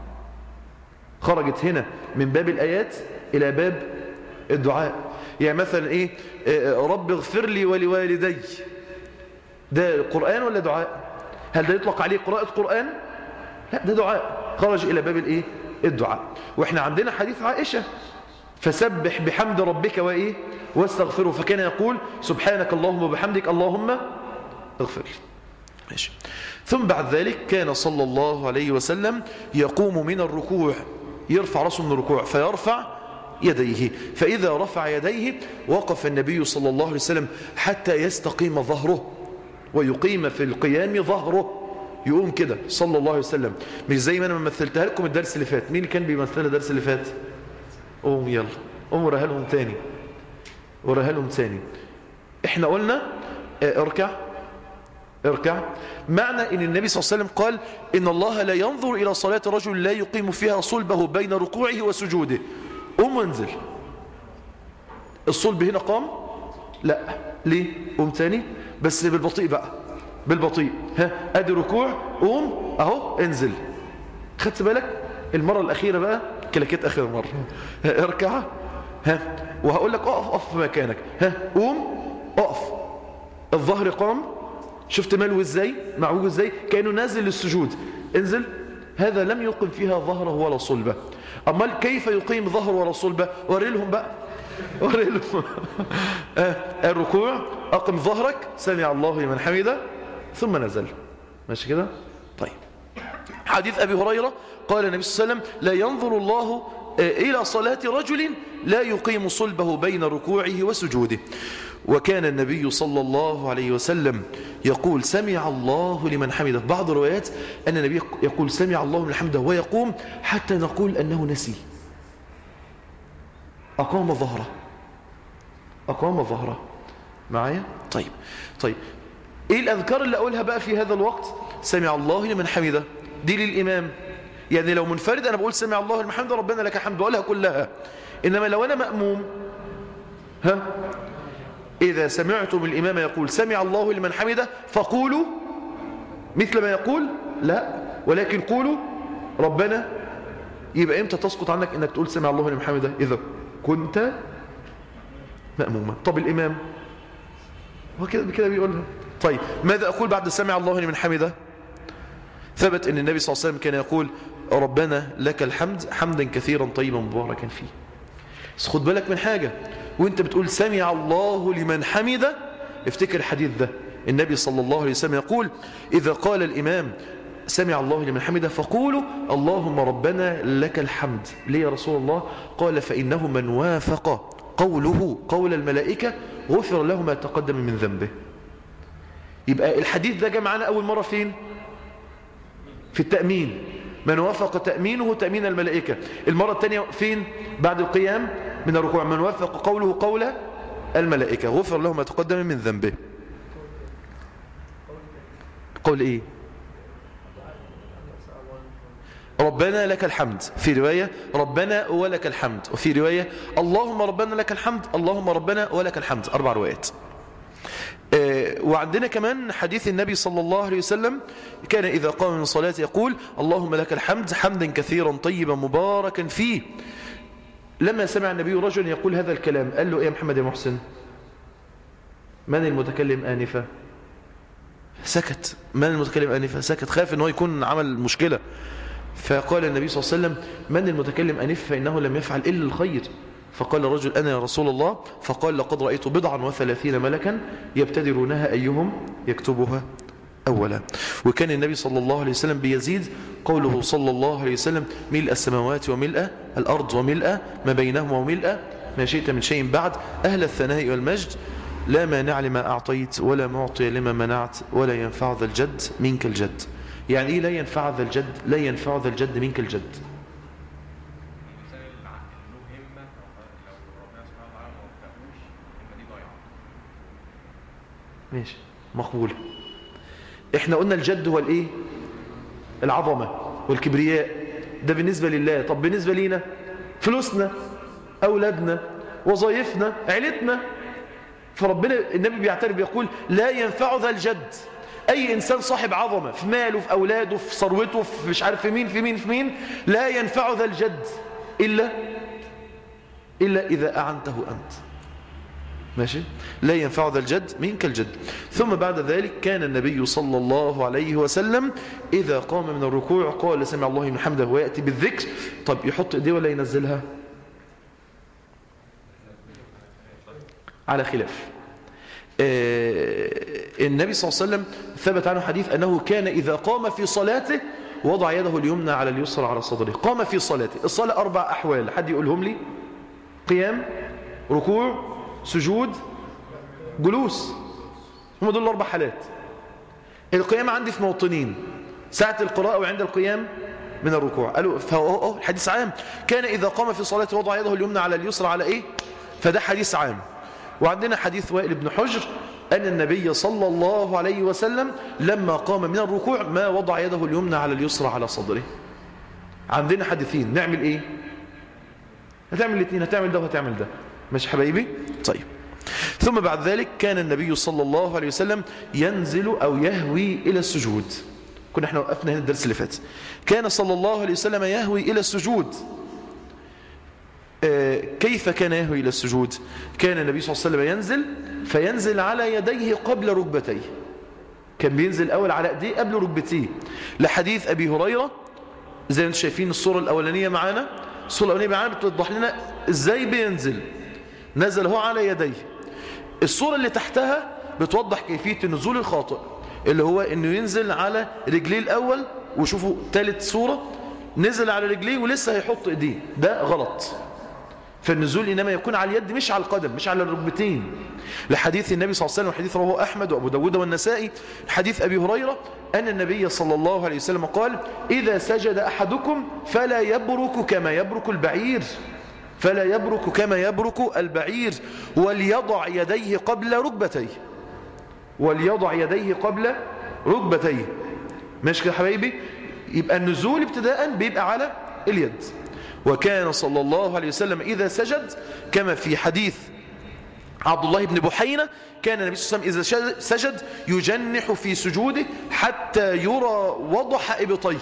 خرجت هنا من باب الآيات إلى باب الدعاء يعني مثلا إيه رب اغفر لي ولوالدي ده قرآن ولا دعاء هل ده يطلق عليه قراءة قرآن لا ده دعاء خرج إلى باب الإيه الدعاء وإحنا عندنا حديث عائشة فسبح بحمد ربك وإيه واستغفره فكان يقول سبحانك اللهم وبحمدك اللهم اغفر لي ماشي ثم بعد ذلك كان صلى الله عليه وسلم يقوم من الركوع يرفع رأسه من الركوع فيرفع يديه فإذا رفع يديه وقف النبي صلى الله عليه وسلم حتى يستقيم ظهره ويقيم في القيام ظهره يقوم كده صلى الله عليه وسلم مش زي ما انا مثلتها لكم الدرس اللي فات مين اللي كان بيمثلها الدرس اللي فات قوم يلا قوم وراها لهم تاني وراها لهم تاني احنا قلنا اه اركع اركع معنى ان النبي صلى الله عليه وسلم قال ان الله لا ينظر الى صلاة رجل لا يقيم فيها صلبه بين ركوعه وسجوده قوم وانزل الصلب هنا قام لا ليه قوم تاني بس بالبطيء بقى بالبطيء ها ادي ركوع قوم اهو انزل خدت بالك المرة الاخيرة بقى كلكت اخر مرة ها اركع ها وهقول لك اقف اقف في مكانك ها قوم اقف الظهر قام شفت ملو ازاي معوج ازاي كانه نازل للسجود انزل هذا لم يقم فيها ظهره ولا صلبه امال كيف يقيم ظهره ولا صلبه وري لهم بقى وري لهم آه الركوع اقم ظهرك سمع الله لمن حمده ثم نزل ماشي كده طيب حديث ابي هريره قال النبي صلى الله عليه وسلم لا ينظر الله إلى صلاة رجل لا يقيم صلبه بين ركوعه وسجوده وكان النبي صلى الله عليه وسلم يقول سمع الله لمن حمده بعض الروايات أن النبي يقول سمع الله لمن حمده ويقوم حتى نقول أنه نسي أقام ظهره أقام ظهره معايا طيب طيب إيه الأذكار اللي أقولها بقى في هذا الوقت سمع الله لمن حمده دي للإمام يعني لو منفرد أنا بقول سمع الله لمن حمده ربنا لك الحمد بقولها كلها إنما لو أنا مأموم ها إذا سمعتم الإمام يقول سمع الله لمن حمده فقولوا مثل ما يقول لا ولكن قولوا ربنا يبقى إمتى تسقط عنك إنك تقول سمع الله لمن حمده إذا كنت مأموما طب الإمام هو كده كده بيقولها طيب ماذا أقول بعد سمع الله لمن حمده ثبت أن النبي صلى الله عليه وسلم كان يقول ربنا لك الحمد حمدا كثيرا طيبا مباركا فيه بس خد بالك من حاجة وانت بتقول سمع الله لمن حمده افتكر الحديث ده النبي صلى الله عليه وسلم يقول إذا قال الإمام سمع الله لمن حمده فقولوا اللهم ربنا لك الحمد ليه يا رسول الله قال فإنه من وافق قوله قول الملائكة غفر له ما تقدم من ذنبه يبقى الحديث ده جاء معنا أول مرة فين في التأمين من وافق تأمينه تأمين الملائكة المرة الثانية فين بعد القيام من الركوع من وافق قوله قول الملائكة غفر له ما تقدم من ذنبه قول ايه ربنا لك الحمد في رواية ربنا ولك الحمد وفي رواية اللهم ربنا لك الحمد اللهم ربنا ولك الحمد أربع روايات وعندنا كمان حديث النبي صلى الله عليه وسلم كان إذا قام من صلاة يقول اللهم لك الحمد حمدا كثيرا طيبا مباركا فيه لما سمع النبي رجل يقول هذا الكلام قال له إيه يا محمد يا محسن من المتكلم آنفا سكت من المتكلم آنفا سكت خاف أنه يكون عمل مشكلة فقال النبي صلى الله عليه وسلم من المتكلم آنفا فإنه لم يفعل إلا الخير فقال الرجل أنا يا رسول الله فقال لقد رأيت بضعا وثلاثين ملكا يبتدرونها أيهم يكتبها أولا وكان النبي صلى الله عليه وسلم بيزيد قوله صلى الله عليه وسلم ملء السماوات وملء الأرض وملء ما بينهما وملء ما شئت من شيء بعد أهل الثناء والمجد لا مانع لما أعطيت ولا معطي لما منعت ولا ينفع ذا الجد منك الجد يعني إيه لا ينفع ذا الجد لا ينفع ذا الجد منك الجد الانسان اللي ع- اللي له همه لو ربنا سبحانه وتعالى ما وفقوش الهمه دي ضايعه ماشي مقبول احنا قلنا الجد هو الايه العظمة والكبرياء ده بالنسبة لله طب بالنسبة لينا فلوسنا أولادنا وظائفنا عيلتنا فربنا النبي بيعترف بيقول لا ينفع ذا الجد أي إنسان صاحب عظمة في ماله في أولاده في ثروته في مش عارف في مين في مين في مين لا ينفع ذا الجد إلا إلا إذا أعنته أنت ماشي لا ينفع ذا الجد منك الجد ثم بعد ذلك كان النبي صلى الله عليه وسلم إذا قام من الركوع قال سمع الله من حمده ويأتي بالذكر طب يحط ايديه ولا ينزلها على خلاف آه، النبي صلى الله عليه وسلم ثبت عنه حديث أنه كان إذا قام في صلاته وضع يده اليمنى على اليسرى على صدره قام في صلاته الصلاة أربع أحوال حد يقولهم لي قيام ركوع سجود جلوس هم دول الأربع حالات القيام عندي في موطنين ساعة القراءة وعند القيام من الركوع قالوا فهو أوه الحديث عام كان إذا قام في صلاته وضع يده اليمنى على اليسرى على إيه فده حديث عام وعندنا حديث وائل بن حجر أن النبي صلى الله عليه وسلم لما قام من الركوع ما وضع يده اليمنى على اليسرى على صدره عندنا حديثين نعمل إيه هتعمل الاثنين هتعمل ده وهتعمل ده ماشي حبايبي طيب ثم بعد ذلك كان النبي صلى الله عليه وسلم ينزل أو يهوي إلى السجود كنا احنا وقفنا هنا الدرس اللي فات كان صلى الله عليه وسلم يهوي إلى السجود آه، كيف كان يهوي إلى السجود كان النبي صلى الله عليه وسلم ينزل فينزل على يديه قبل ركبتيه كان بينزل أول على ايديه قبل ركبتيه لحديث أبي هريرة زي ما انتم شايفين الصورة الأولانية معانا الصورة الأولانية معانا بتوضح لنا ازاي بينزل نزل هو على يديه الصورة اللي تحتها بتوضح كيفية النزول الخاطئ اللي هو انه ينزل على رجليه الأول وشوفوا ثالث صورة نزل على رجليه ولسه هيحط ايديه ده غلط فالنزول إنما يكون على اليد مش على القدم مش على الركبتين لحديث النبي صلى الله عليه وسلم حديث رواه أحمد وأبو داود والنسائي حديث أبي هريرة أن النبي صلى الله عليه وسلم قال إذا سجد أحدكم فلا يبرك كما يبرك البعير فلا يبرك كما يبرك البعير وليضع يديه قبل ركبتيه وليضع يديه قبل ركبتيه ماشي كده يا حبايبي يبقى النزول ابتداء بيبقى على اليد وكان صلى الله عليه وسلم إذا سجد كما في حديث عبد الله بن بحينة كان النبي صلى الله عليه وسلم إذا سجد يجنح في سجوده حتى يرى وضح إبطيه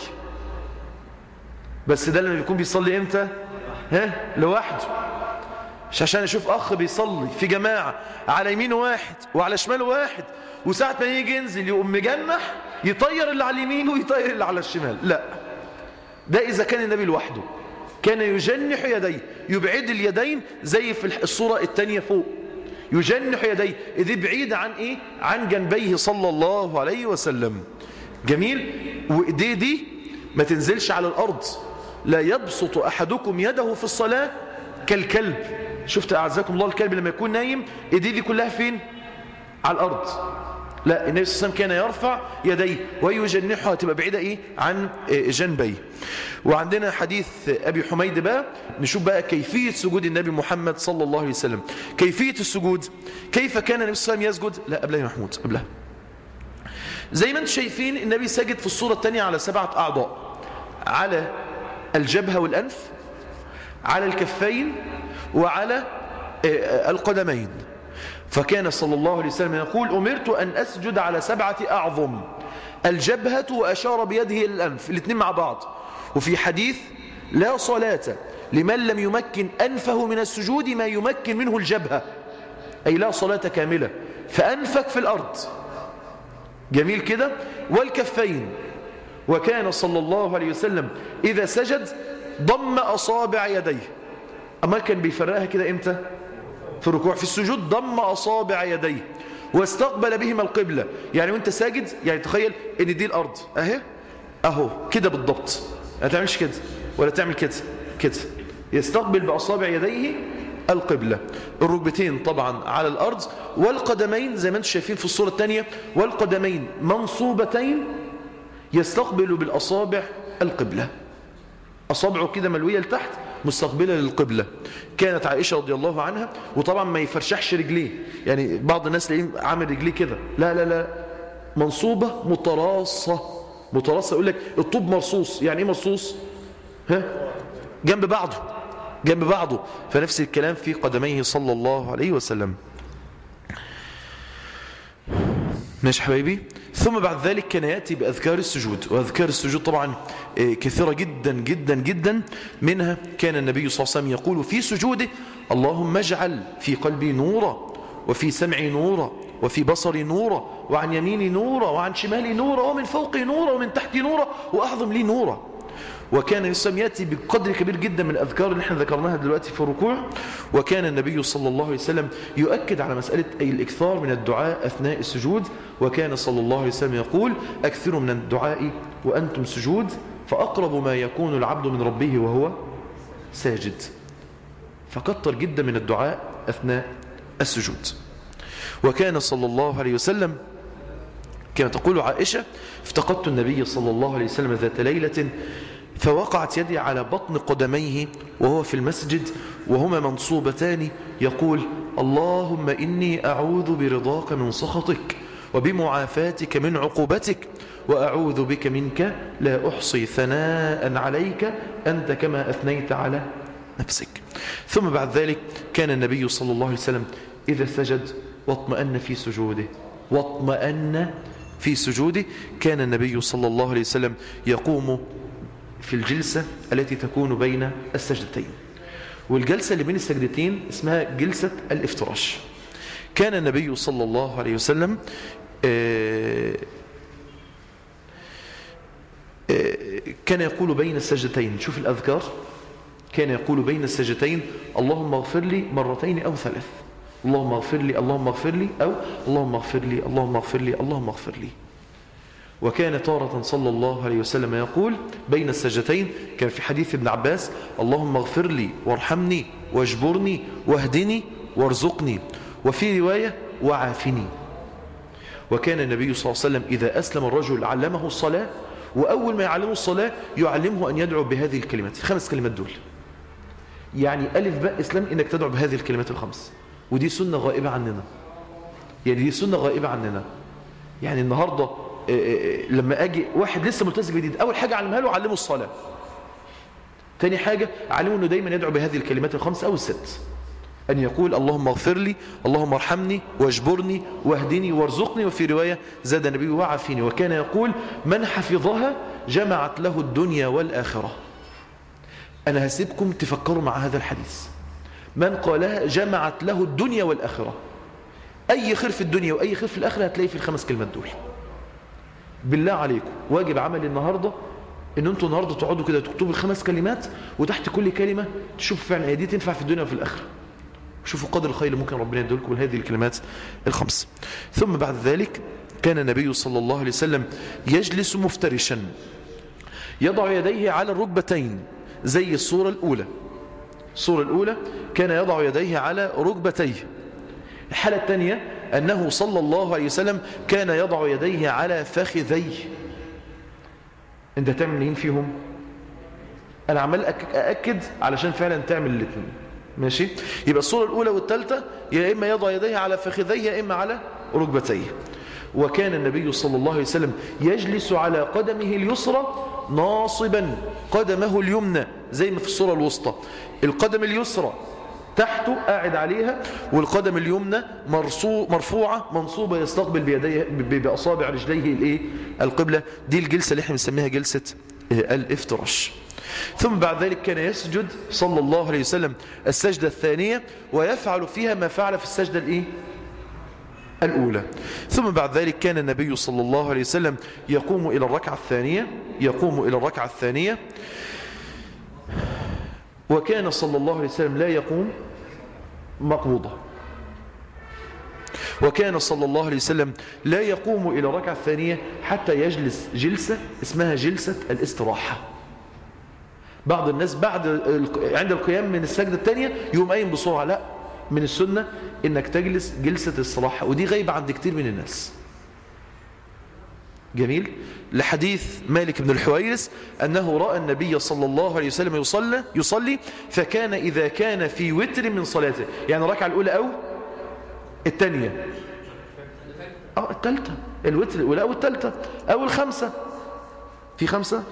بس ده لما يكون بيصلي امتى ها لوحده مش عشان اشوف اخ بيصلي في جماعة على يمين واحد وعلى شمال واحد وساعة ما يجي ينزل يقوم مجنح يطير اللي على اليمين ويطير اللي على الشمال لا ده إذا كان النبي لوحده كان يجنح يديه يبعد اليدين زي في الصورة الثانية فوق يجنح يديه إذ بعيد عن إيه؟ عن جنبيه صلى الله عليه وسلم جميل وإيديه دي ما تنزلش على الأرض لا يبسط أحدكم يده في الصلاة كالكلب شفت أعزكم الله الكلب لما يكون نايم إيديه دي كلها فين على الأرض لا النبي صلى الله عليه وسلم كان يرفع يديه ويجنحها تبقى بعيدة إيه عن جنبيه وعندنا حديث أبي حميد بقى نشوف بقى كيفية سجود النبي محمد صلى الله عليه وسلم كيفية السجود كيف كان النبي صلى الله عليه وسلم يسجد لا قبلها يا محمود قبلها زي ما انتم شايفين النبي سجد في الصورة الثانية على سبعة أعضاء على الجبهة والأنف على الكفين وعلى القدمين فكان صلى الله عليه وسلم يقول أمرت أن أسجد على سبعة أعظم الجبهة وأشار بيده إلى الأنف الاثنين مع بعض وفي حديث لا صلاة لمن لم يمكن أنفه من السجود ما يمكن منه الجبهة أي لا صلاة كاملة فأنفك في الأرض جميل كده والكفين وكان صلى الله عليه وسلم إذا سجد ضم أصابع يديه أما كان بيفرقها كده إمتى في الركوع في السجود ضم أصابع يديه واستقبل بهما القبلة يعني وانت ساجد يعني تخيل ان دي الأرض اهي اهو كده بالضبط ما تعملش كده ولا تعمل كده كده يستقبل بأصابع يديه القبلة الركبتين طبعا على الأرض والقدمين زي ما انتم شايفين في الصورة الثانية والقدمين منصوبتين يستقبل بالأصابع القبلة أصابعه كده ملوية لتحت مستقبلة للقبلة كانت عائشة رضي الله عنها وطبعا ما يفرشحش رجليه يعني بعض الناس تلاقيه عامل رجليه كده لا لا لا منصوبة متراصة متراصة يقول لك الطوب مرصوص يعني ايه مرصوص ها جنب بعضه جنب بعضه فنفس الكلام في قدميه صلى الله عليه وسلم ماشي حبايبي ثم بعد ذلك كان يأتي بأذكار السجود وأذكار السجود طبعا كثيرة جدا جدا جدا منها كان النبي صلى الله عليه وسلم يقول في سجوده اللهم اجعل في قلبي نورا وفي سمعي نورا وفي بصري نورا وعن يميني نورا وعن شمالي نورا ومن فوقي نورا ومن تحتي نورا وأعظم لي نورا وكان الإسلام يأتي بقدر كبير جدا من الأذكار اللي احنا ذكرناها دلوقتي في الركوع وكان النبي صلى الله عليه وسلم يؤكد على مسألة أي الإكثار من الدعاء أثناء السجود وكان صلى الله عليه وسلم يقول أكثروا من الدعاء وأنتم سجود فأقرب ما يكون العبد من ربه وهو ساجد فكتر جدا من الدعاء أثناء السجود وكان صلى الله عليه وسلم كما تقول عائشة افتقدت النبي صلى الله عليه وسلم ذات ليلة فوقعت يدي على بطن قدميه وهو في المسجد وهما منصوبتان يقول اللهم إني أعوذ برضاك من سخطك وبمعافاتك من عقوبتك وأعوذ بك منك لا أحصي ثناء عليك أنت كما أثنيت على نفسك ثم بعد ذلك كان النبي صلى الله عليه وسلم إذا سجد واطمأن في سجوده واطمأن في سجوده كان النبي صلى الله عليه وسلم يقوم في الجلسة التي تكون بين السجدتين والجلسة اللي بين السجدتين اسمها جلسة الافتراش كان النبي صلى الله عليه وسلم كان يقول بين السجدتين شوف الأذكار كان يقول بين السجدتين اللهم اغفر لي مرتين أو ثلاث اللهم اغفر لي اللهم اغفر لي أو اللهم اغفر لي اللهم اغفر لي اللهم اغفر لي وكان تارة صلى الله عليه وسلم يقول بين السجدتين كان في حديث ابن عباس اللهم اغفر لي وارحمني واجبرني واهدني وارزقني وفي رواية وعافني وكان النبي صلى الله عليه وسلم إذا أسلم الرجل علمه الصلاة وأول ما يعلمه الصلاة يعلمه أن يدعو بهذه الكلمات الخمس كلمات دول يعني ألف باء إسلام إنك تدعو بهذه الكلمات الخمس ودي سنة غائبة عننا يعني دي سنة غائبة عننا يعني النهاردة لما أجي واحد لسه ملتزم جديد أول حاجة علمها له علمه الصلاة تاني حاجة علمه أنه دايما يدعو بهذه الكلمات الخمس أو الست أن يقول اللهم اغفر لي اللهم ارحمني واجبرني واهدني وارزقني وفي رواية زاد النبي وعافيني وكان يقول من حفظها جمعت له الدنيا والآخرة أنا هسيبكم تفكروا مع هذا الحديث من قالها جمعت له الدنيا والآخرة أي خير في الدنيا وأي خير في الآخرة هتلاقي في الخمس كلمات دول بالله عليكم واجب عملي النهاردة ان انتوا النهاردة تقعدوا كده تكتبوا الخمس كلمات وتحت كل كلمة تشوفوا فعلا هي دي تنفع في الدنيا وفي الآخرة شوفوا قدر الخير اللي ممكن ربنا يديلكم من هذه الكلمات الخمس ثم بعد ذلك كان النبي صلى الله عليه وسلم يجلس مفترشا يضع يديه على الركبتين زي الصورة الأولى الصورة الأولى كان يضع يديه على ركبتيه الحالة الثانية أنه صلى الله عليه وسلم كان يضع يديه على فخذيه أنت تعمل مين فيهم أنا عمال أأكد علشان فعلا تعمل الاثنين ماشي يبقى الصورة الأولى والثالثة يا إما يضع يديه على فخذيه يا إما على ركبتيه وكان النبي صلى الله عليه وسلم يجلس على قدمه اليسرى ناصبا قدمه اليمنى زي ما في الصورة الوسطى القدم اليسرى تحته قاعد عليها والقدم اليمنى مرفوعة منصوبة يستقبل بيديه بأصابع رجليه الايه القبلة دي الجلسة اللي احنا بنسميها جلسة الافتراش ثم بعد ذلك كان يسجد صلى الله عليه وسلم السجدة الثانية ويفعل فيها ما فعل في السجدة الايه الأولى ثم بعد ذلك كان النبي صلى الله عليه وسلم يقوم إلى الركعة الثانية يقوم إلى الركعة الثانية وكان صلى الله عليه وسلم لا يقوم مقبوضة وكان صلى الله عليه وسلم لا يقوم إلى ركعة ثانية حتى يجلس جلسة اسمها جلسة الاستراحة بعض الناس بعد ال- عند القيام من السجدة الثانية يقوم قايم بسرعة لا من السنة انك تجلس جلسة الاستراحة ودي غايبة عند كتير من الناس جميل لحديث مالك بن الحويرس أنه رأى النبي صلى الله عليه وسلم يصلي, يصلي فكان إذا كان في وتر من صلاته يعني الركعة الأولى أو الثانية أو الثالثة الوتر الأولى أو الثالثة أو الخمسة في خمسة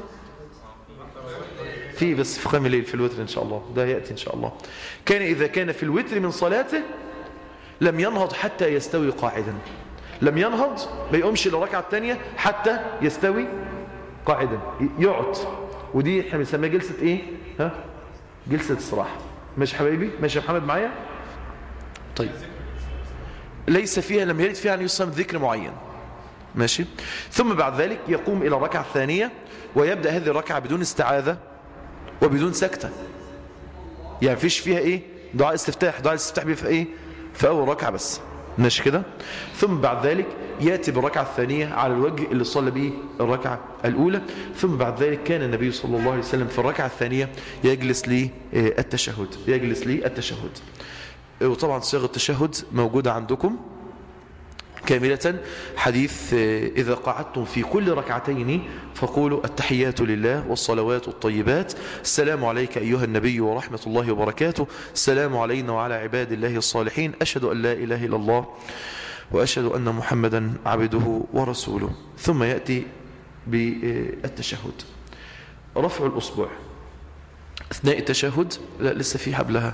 في بس في قيام الليل في الوتر إن شاء الله ده يأتي إن شاء الله كان إذا كان في الوتر من صلاته لم ينهض حتى يستوي قاعدا لم ينهض ما يقومش للركعه الثانيه حتى يستوي قاعدا يقعد ودي احنا بنسميها جلسه ايه ها جلسه استراحه ماشي حبايبي ماشي يا محمد معايا طيب ليس فيها لم يرد فيها ان يصم ذكر معين ماشي ثم بعد ذلك يقوم الى الركعه الثانيه ويبدا هذه الركعه بدون استعاذه وبدون سكته يعني فيش فيها ايه دعاء استفتاح دعاء الاستفتاح بيبقى ايه في اول ركعه بس ماشي كده ثم بعد ذلك ياتي بالركعه الثانيه على الوجه اللي صلى به الركعه الاولى ثم بعد ذلك كان النبي صلى الله عليه وسلم في الركعه الثانيه يجلس للتشهد يجلس للتشهد وطبعا صيغه التشهد موجوده عندكم كاملة حديث إذا قعدتم في كل ركعتين فقولوا التحيات لله والصلوات الطيبات السلام عليك أيها النبي ورحمة الله وبركاته السلام علينا وعلى عباد الله الصالحين أشهد أن لا إله إلا الله وأشهد أن محمدا عبده ورسوله ثم يأتي بالتشهد رفع الأصبع أثناء التشهد لا لسه في حبلها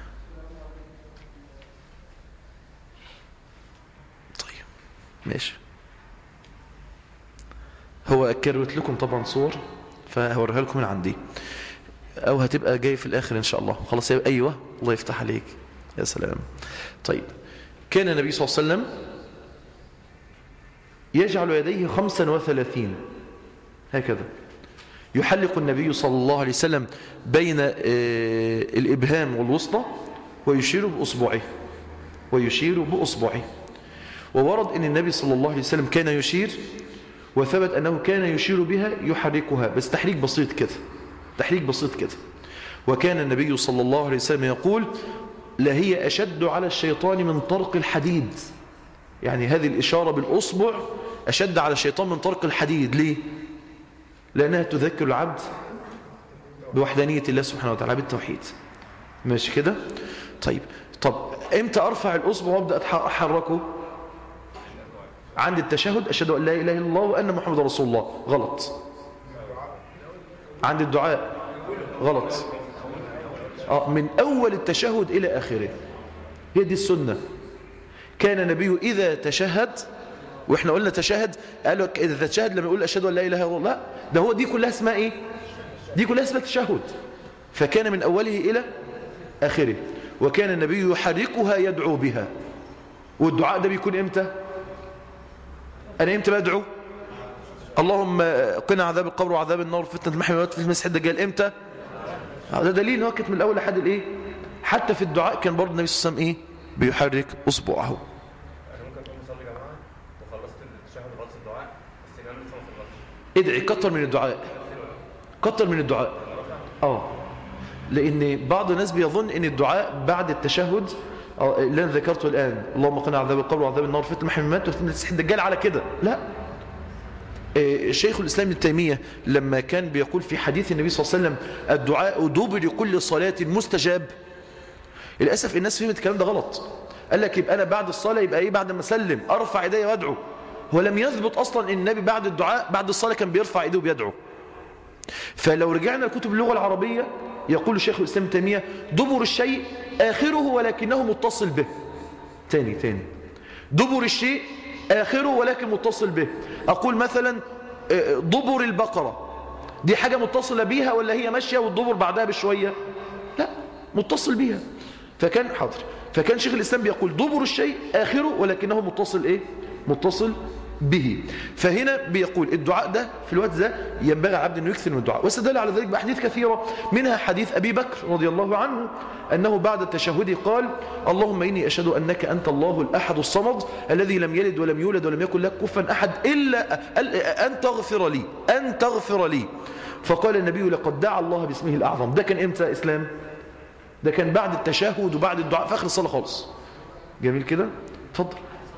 طيب ماشي هو كروت لكم طبعا صور فهوريها لكم من عندي او هتبقى جاي في الاخر ان شاء الله خلاص يبقى ايوه الله يفتح عليك يا سلام طيب كان النبي صلى الله عليه وسلم يجعل يديه خمسا وثلاثين هكذا يحلق النبي صلى الله عليه وسلم بين آه، الإبهام والوسطى ويشير بأصبعه ويشير بأصبعه وورد أن النبي صلى الله عليه وسلم كان يشير وثبت أنه كان يشير بها يحركها بس تحريك بسيط كده تحريك بسيط كده وكان النبي صلى الله عليه وسلم يقول لهي أشد على الشيطان من طرق الحديد يعني هذه الإشارة بالأصبع أشد على الشيطان من طرق الحديد ليه؟ لأنها تذكر العبد بوحدانية الله سبحانه وتعالى بالتوحيد ماشي كده؟ طيب طب امتى أرفع الأصبع وأبدأ أتح- أحركه؟ عند التشهد أشهد أن لا إله إلا الله وأن محمد رسول الله غلط عند الدعاء غلط آه من أول التشهد إلى آخره هي دي السنة كان النبي إذا تشهد وإحنا قلنا تشهد قالوا لك إذا تشهد لما يقول أشهد أن لا إله إلا الله لا ده هو دي كلها اسمها إيه دي كلها اسمها تشهد فكان من أوله إلى آخره وكان النبي يحركها يدعو بها والدعاء ده بيكون إمتى أنا إمتى بدعو اللهم قنا عذاب القبر وعذاب النار فتنة المحيا والممات في المسيح الدجال إمتى هذا دليل ان هو كانت من الأول لحد الإيه حتى في الدعاء كان برضه النبي صلى الله عليه وسلم إيه بيحرك أصبعه انا ممكن اكون مصلي يا جماعه وخلصت التشهد وخلصت الدعاء بس الامام لسه ما خلصش ادعي كتر من الدعاء كتر من الدعاء اه لان بعض الناس بيظن ان الدعاء بعد التشهد آه، اللي انا ذكرته الان اللهم قنا عذاب القبر وعذاب النار فتنة المحيا والممات وفتنة المسيح الدجال على كده لا آه، شيخ الاسلام ابن تيميه لما كان بيقول في حديث النبي صلى الله عليه وسلم الدعاء دبر كل صلاه مستجاب للاسف الناس فهمت الكلام ده غلط قال لك يبقى انا بعد الصلاه يبقى ايه بعد ما اسلم ارفع ايدي وادعو هو لم يثبت اصلا ان النبي بعد الدعاء بعد الصلاه كان بيرفع ايديه وبيدعو فلو رجعنا لكتب اللغه العربيه يقول شيخ الاسلام ابن تيميه دبر الشيء اخره ولكنه متصل به تاني تاني دبر الشيء آخره ولكن متصل به أقول مثلا آه، دبر البقرة دي حاجة متصلة بيها ولا هي ماشية والدبر بعدها بشوية لا متصل بيها فكان حاضر فكان شيخ الإسلام بيقول دبر الشيء آخره ولكنه متصل إيه متصل به فهنا بيقول الدعاء ده في الوقت ده ينبغي عبد انه يكثر من الدعاء واستدل على ذلك باحاديث كثيره منها حديث ابي بكر رضي الله عنه انه بعد التشهد قال اللهم اني اشهد انك انت الله الاحد الصمد الذي لم يلد ولم يولد ولم يكن له كفوا احد الا ان تغفر لي ان تغفر لي فقال النبي لقد دعا الله باسمه الاعظم ده كان امتى اسلام ده كان بعد التشهد وبعد الدعاء في اخر الصلاه خالص جميل كده اتفضل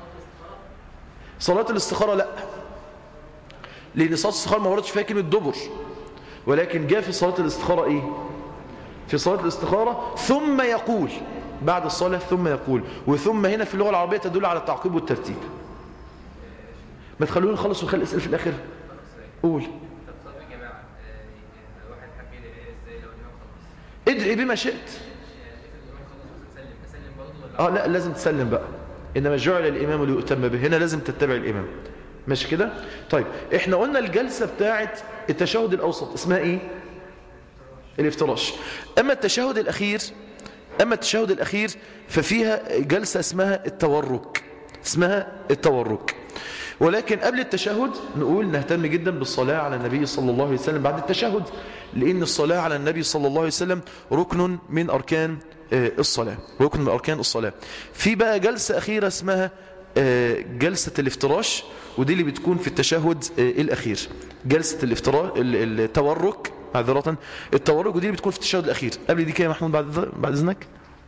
صلاة الاستخارة لا لأن صلاة الاستخارة ما وردش فيها كلمة دبر ولكن جاء في صلاة الاستخارة إيه في صلاة الاستخارة ثم يقول بعد الصلاة ثم يقول وثم هنا في اللغة العربية تدل على التعقيب والترتيب ما تخلوني نخلص ونخلي الأسئلة في الآخر قول طب صلاه الجماعه آه، الواحد حب يدعي ازاي لو الامام خلص ادعي بما شئت الامام خلص وسلم اسلم برضه ولا اه لا لازم تسلم بقى انما جعل الامام ليؤتم به هنا لازم تتبع الامام ماشي كده طيب احنا قلنا الجلسه بتاعه التشهد الاوسط اسمها ايه الافتراش اما التشهد الاخير اما التشهد الاخير ففيها جلسه اسمها التورك اسمها التورك ولكن قبل التشهد نقول نهتم جدا بالصلاة على النبي صلى الله عليه وسلم بعد التشهد لأن الصلاة على النبي صلى الله عليه وسلم ركن من أركان آه، الصلاة ركن من أركان الصلاة في بقى جلسة أخيرة اسمها آه، جلسة الافتراش ودي اللي بتكون في التشهد آه، الأخير جلسة الافتراش التورك معذرة التورك ودي اللي بتكون في التشهد الأخير قبل دي كده يا محمود بعد بعد إذنك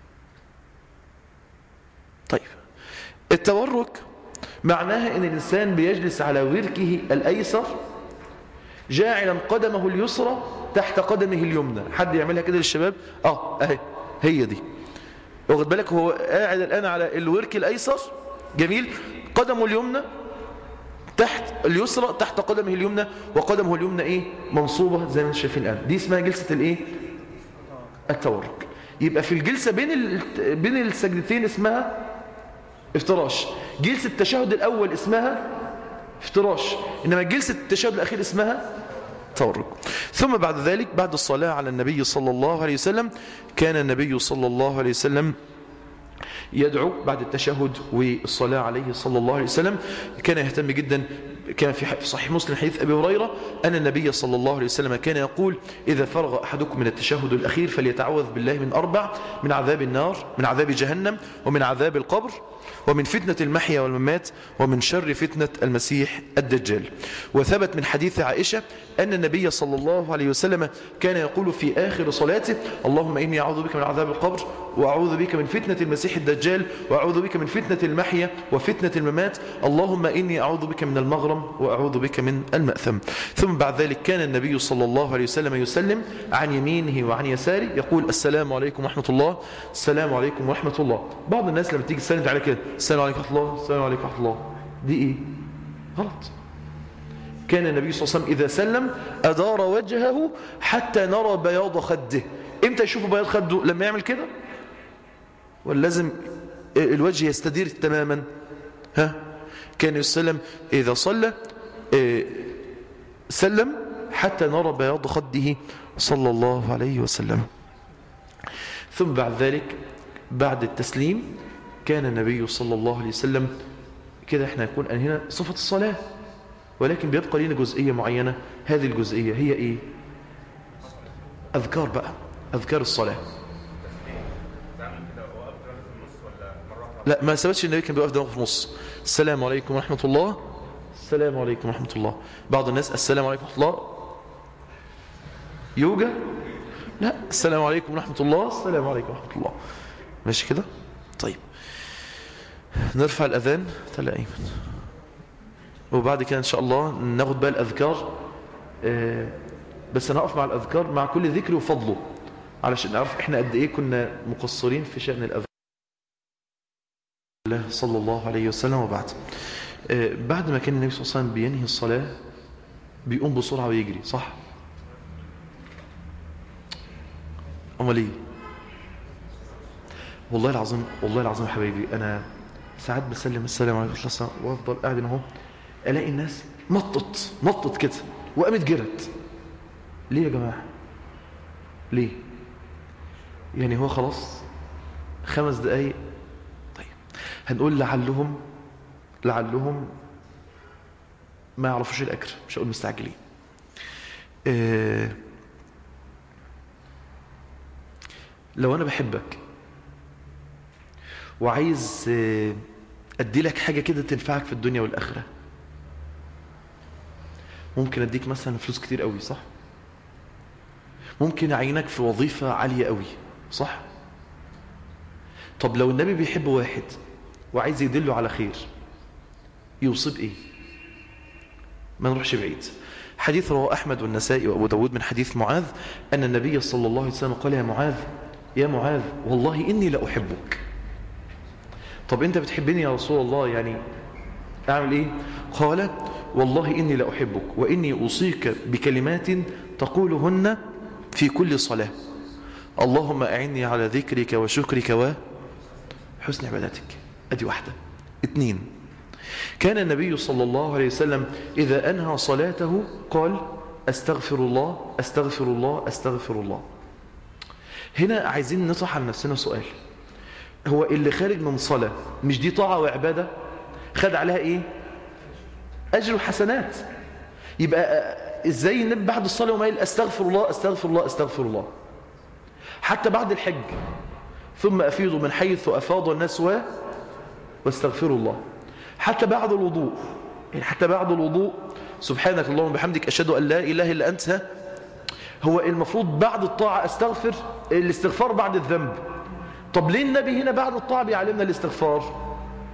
طيب التورك معناها ان الانسان بيجلس على وركه الايسر جاعلا قدمه اليسرى تحت قدمه اليمنى حد يعملها كده للشباب اه اهي هي دي واخد بالك هو قاعد الان على الورك الايسر جميل قدمه اليمنى تحت اليسرى تحت قدمه اليمنى وقدمه اليمنى ايه منصوبه زي ما انتم شايفين الان دي اسمها جلسه الايه التورك يبقى في الجلسه بين ال... بين السجدتين اسمها افتراش جلسة التشهد الأول اسمها افتراش إنما جلسة التشهد الأخير اسمها تورك ثم بعد ذلك بعد الصلاة على النبي صلى الله عليه وسلم كان النبي صلى الله عليه وسلم يدعو بعد التشهد والصلاة عليه صلى الله عليه وسلم كان يهتم جدا كان في صحيح مسلم حديث أبي هريرة أن النبي صلى الله عليه وسلم كان يقول إذا فرغ أحدكم من التشهد الأخير فليتعوذ بالله من أربع من عذاب النار من عذاب جهنم ومن عذاب القبر ومن فتنة المحيا والممات ومن شر فتنة المسيح الدجال وثبت من حديث عائشة أن النبي صلى الله عليه وسلم كان يقول في آخر صلاته اللهم إني أعوذ بك من عذاب القبر وأعوذ بك من فتنة المسيح الدجال وأعوذ بك من فتنة المحيا وفتنة الممات اللهم إني أعوذ بك من المغرم وأعوذ بك من المأثم ثم بعد ذلك كان النبي صلى الله عليه وسلم يسلم عن يمينه وعن يساره يقول السلام عليكم ورحمة الله السلام عليكم ورحمة الله بعض الناس لما تيجي تسلم على كده السلام عليكم ورحمة الله السلام عليكم ورحمة الله دي إيه غلط كان النبي صلى الله عليه وسلم إذا سلم أدار وجهه حتى نرى بياض خده إمتى يشوف بياض خده لما يعمل كده ولازم الوجه يستدير تماما ها كان يسلم إذا صلى إيه، سلم حتى نرى بياض خده صلى الله عليه وسلم ثم بعد ذلك بعد التسليم كان النبي صلى الله عليه وسلم كده احنا يكون هنا صفة الصلاة ولكن بيبقى لنا جزئية معينة هذه الجزئية هي ايه أذكار بقى أذكار الصلاة تعمل كده وقفت دماغي في النص ولا مره واحده لا ما ثبتش النبي كان بيقف دماغه في النص السلام عليكم ورحمة الله السلام عليكم ورحمة الله بعض الناس السلام عليكم ورحمة الله يوجا لا السلام عليكم ورحمة الله السلام عليكم ورحمة الله ماشي كده طيب نرفع الأذان تلا أيمن وبعد كده إن شاء الله ناخد بقى الأذكار آه، بس أنا أقف مع الأذكار مع كل ذكر وفضله علشان نعرف إحنا قد إيه كنا مقصرين في شأن الأذكار الله صلى الله عليه وسلم وبعد آه، بعد ما كان النبي صلى الله عليه وسلم بينهي الصلاة بيقوم بسرعة ويجري صح أمال إيه والله العظيم والله العظيم يا حبايبي أنا ساعات بسلم السلام عليكم ورحمة الله وبركاته وأفضل قاعد هنا اهو ألاقي الناس نطت نطت كده وقامت جرت ليه يا جماعة ليه يعني هو خلاص خمس دقايق طيب هنقول لعلهم لعلهم ما يعرفوش الأجر مش هقول مستعجلين آه، لو أنا بحبك وعايز آه، أدي لك حاجة كده تنفعك في الدنيا والآخرة ممكن أديك مثلا فلوس كتير قوي صح ممكن أعينك في وظيفة عالية قوي صح طب لو النبي بيحب واحد وعايز يدله على خير يوصي بإيه ما نروحش بعيد حديث رواه أحمد والنسائي وأبو داود من حديث معاذ أن النبي صلى الله عليه وسلم قال يا معاذ يا معاذ والله إني لأحبك طب أنت بتحبني يا رسول الله يعني أعمل إيه قال والله إني لأحبك وإني أوصيك بكلمات تقولهن في كل صلاة اللهم أعني على ذكرك وشكرك وحسن عبادتك أدي واحدة اثنين كان النبي صلى الله عليه وسلم إذا أنهى صلاته قال أستغفر الله أستغفر الله أستغفر الله هنا عايزين نطرح عن نفسنا سؤال هو اللي خارج من صلاة مش دي طاعة وعبادة خد عليها إيه أجر وحسنات يبقى آه، إزاي النبي بعد الصلاة وما يقول أستغفر الله أستغفر الله أستغفر الله حتى بعد الحج ثم أفيضوا من حيث أفاض الناس و واستغفروا الله حتى بعد الوضوء يعني حتى بعد الوضوء سبحانك اللهم وبحمدك أشهد أن لا إله إلا أنت ها؟ هو المفروض بعد الطاعة أستغفر الاستغفار بعد الذنب طب ليه النبي هنا بعد الطاعة بيعلمنا الاستغفار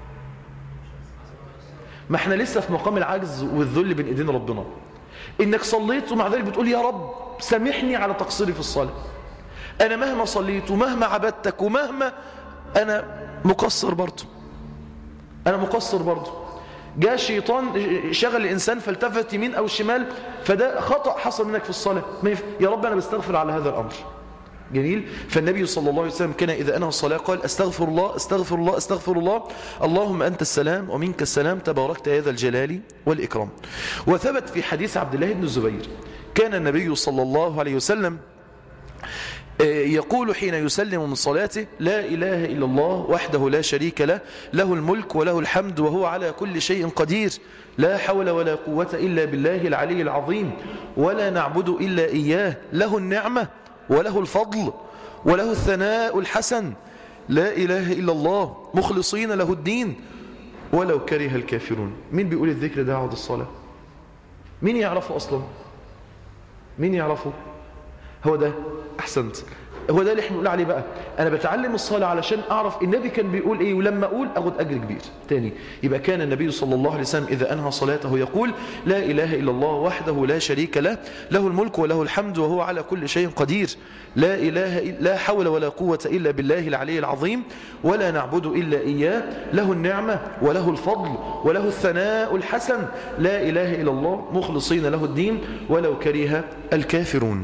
ما احنا لسه في مقام العجز والذل بين ايدين ربنا انك صليت ومع ذلك بتقول يا رب سامحني على تقصيري في الصلاة انا مهما صليت ومهما عبدتك ومهما انا مقصر برضه انا مقصر برضه جاء شيطان شغل الانسان فالتفت يمين او شمال فده خطأ حصل منك في الصلاة ما يف- يا رب انا بستغفر على هذا الامر جميل فالنبي صلى الله عليه وسلم كان إذا أنهى الصلاة قال أستغفر الله أستغفر الله أستغفر الله اللهم أنت السلام ومنك السلام تباركت يا ذا الجلال والإكرام وثبت في حديث عبد الله بن الزبير كان النبي صلى الله عليه وسلم آه، يقول حين يسلم من صلاته لا إله إلا الله وحده لا شريك له له الملك وله الحمد وهو على كل شيء قدير لا حول ولا قوة إلا بالله العلي العظيم ولا نعبد إلا إياه له النعمة وله الفضل وله الثناء الحسن لا إله إلا الله مخلصين له الدين ولو كره الكافرون مين بيقول الذكر ده بعد الصلاة مين يعرفه أصلا مين يعرفه هو ده أحسنت هو ده اللي احنا بنقول عليه بقى أنا بتعلم الصلاة علشان أعرف النبي كان بيقول إيه ولما أقول أخد أجر كبير تاني يبقى كان النبي صلى الله عليه وسلم إذا أنهى صلاته يقول لا إله إلا الله وحده لا شريك له له الملك وله الحمد وهو على كل شيء قدير لا إله إلا لا حول ولا قوة إلا بالله العلي العظيم ولا نعبد إلا إياه له النعمة وله الفضل وله الثناء الحسن لا إله إلا الله مخلصين له الدين ولو كره الكافرون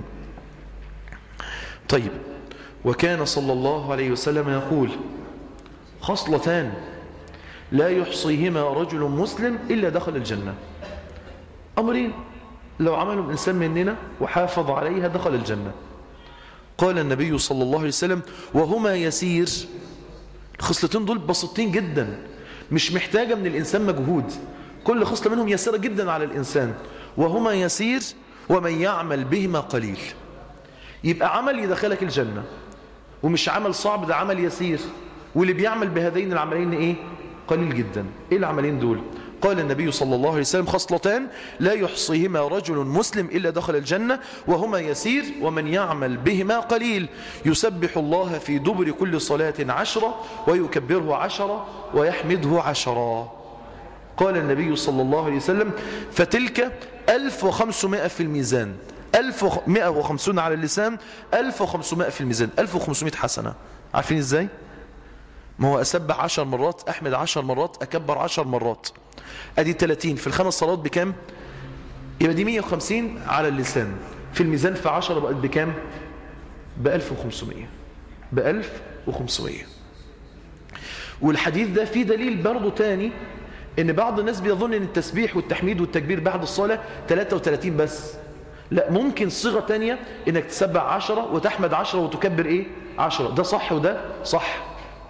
طيب وكان صلى الله عليه وسلم يقول خصلتان لا يحصيهما رجل مسلم إلا دخل الجنة أمرين لو عملوا الإنسان مننا وحافظ عليها دخل الجنة قال النبي صلى الله عليه وسلم وهما يسير الخصلتين دول بسيطين جدا مش محتاجة من الإنسان مجهود كل خصلة منهم يسيرة جدا على الإنسان وهما يسير ومن يعمل بهما قليل يبقى عمل يدخلك الجنة ومش عمل صعب ده عمل يسير واللي بيعمل بهذين العملين ايه قليل جدا ايه العملين دول قال النبي صلى الله عليه وسلم خصلتان لا يحصيهما رجل مسلم إلا دخل الجنة وهما يسير ومن يعمل بهما قليل يسبح الله في دبر كل صلاة عشرة ويكبره عشرة ويحمده عشرة قال النبي صلى الله عليه وسلم فتلك ألف وخمسمائة في الميزان ألف ومائة وخمسون على اللسان ألف وخمسمائة في الميزان ألف وخمسمائة حسنة عارفين إزاي؟ ما هو أسبح عشر مرات أحمد عشر مرات أكبر عشر مرات أدي 30 في الخمس صلوات بكام؟ يبقى دي 150 على اللسان في الميزان في 10 بقت بكام؟ ب 1500 ب 1500 والحديث ده فيه دليل برضه تاني ان بعض الناس بيظن ان التسبيح والتحميد والتكبير بعد الصلاة 33 بس لا ممكن صيغة تانية انك تسبح عشرة وتحمد عشرة وتكبر ايه عشرة ده صح وده صح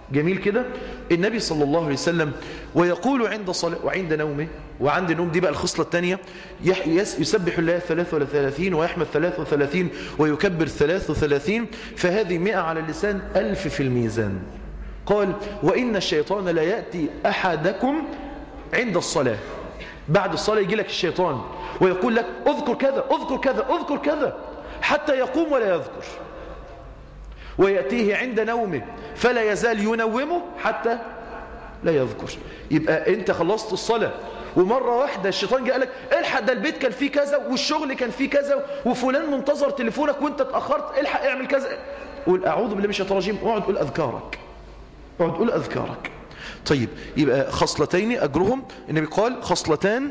جميل كده النبي صلى الله عليه وسلم ويقول عند صلاة وعند نومه وعند النوم دي بقى الخصلة الثانية يح- يس- يسبح الله 33 ويحمد 33 ويكبر 33 فهذه 100 على اللسان ألف في الميزان قال وإن الشيطان لا يأتي أحدكم عند الصلاة بعد الصلاة يجي لك الشيطان ويقول لك اذكر كذا اذكر كذا اذكر كذا حتى يقوم ولا يذكر ويأتيه عند نومه فلا يزال ينومه حتى لا يذكر يبقى انت خلصت الصلاة ومرة واحدة الشيطان جاء لك الحق ده البيت كان فيه كذا والشغل كان فيه كذا وفلان منتظر تليفونك وانت اتأخرت الحق اعمل كذا قول اعوذ بالله من الشيطان الرجيم اقعد قول اذكارك اقعد قول اذكارك طيب يبقى خصلتين اجرهم النبي قال خصلتان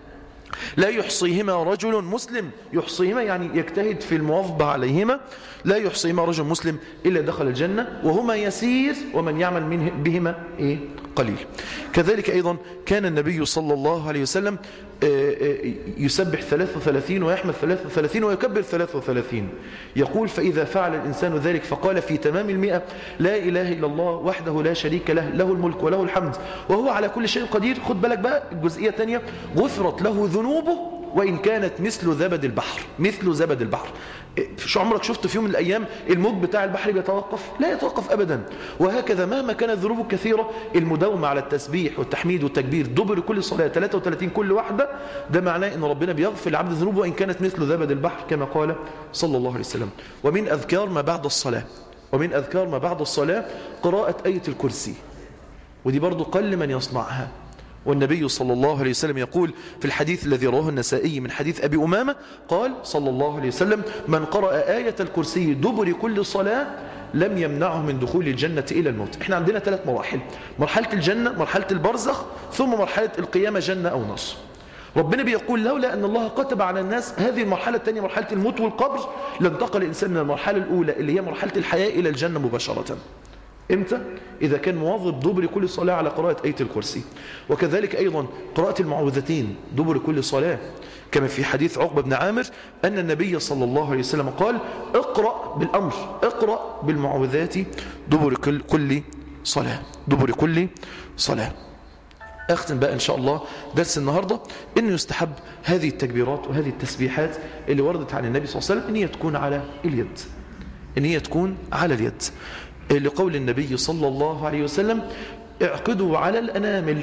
لا يحصيهما رجل مسلم يحصيهما يعني يجتهد في المواظبة عليهما لا يحصيهما رجل مسلم إلا دخل الجنة وهما يسير ومن يعمل منه بهما إيه؟ قليل كذلك أيضا كان النبي صلى الله عليه وسلم آه، آه، يسبح 33 ويحمد 33 ويكبر 33 يقول فإذا فعل الإنسان ذلك فقال في تمام المئة لا إله إلا الله وحده لا شريك له له الملك وله الحمد وهو على كل شيء قدير خد بالك بقى الجزئية الثانية غفرت له ذنوبه وإن كانت مثل زبد البحر مثل زبد البحر إيه، شو عمرك شفت في يوم من الأيام الموج بتاع البحر بيتوقف لا يتوقف أبدا وهكذا مهما كانت ذنوبه كثيرة المداومة على التسبيح والتحميد والتكبير دبر كل صلاة 33 كل واحدة ده معناه أن ربنا بيغفر لعبد ذنوبه وإن كانت مثل زبد البحر كما قال صلى الله عليه وسلم ومن أذكار ما بعد الصلاة ومن أذكار ما بعد الصلاة قراءة آية الكرسي ودي برضو قل من يصنعها والنبي صلى الله عليه وسلم يقول في الحديث الذي رواه النسائي من حديث أبي أمامة قال صلى الله عليه وسلم من قرأ آية الكرسي دبر كل صلاة لم يمنعه من دخول الجنة إلى الموت احنا عندنا ثلاث مراحل مرحلة الجنة مرحلة البرزخ ثم مرحلة القيامة جنة أو نصر ربنا بيقول لولا أن الله كتب على الناس هذه المرحلة الثانية مرحلة الموت والقبر لانتقل الإنسان من المرحلة الأولى اللي هي مرحلة الحياة إلى الجنة مباشرة امتى اذا كان مواظب دبر كل صلاه على قراءه ايه الكرسي وكذلك ايضا قراءه المعوذتين دبر كل صلاه كما في حديث عقبه بن عامر ان النبي صلى الله عليه وسلم قال اقرا بالامر اقرا بالمعوذات دبر كل كل صلاه دبر كل صلاه اختم بقى ان شاء الله درس النهارده انه يستحب هذه التكبيرات وهذه التسبيحات اللي وردت عن النبي صلى الله عليه وسلم ان هي تكون على اليد ان هي تكون على اليد لقول النبي صلى الله عليه وسلم اعقدوا على الأنامل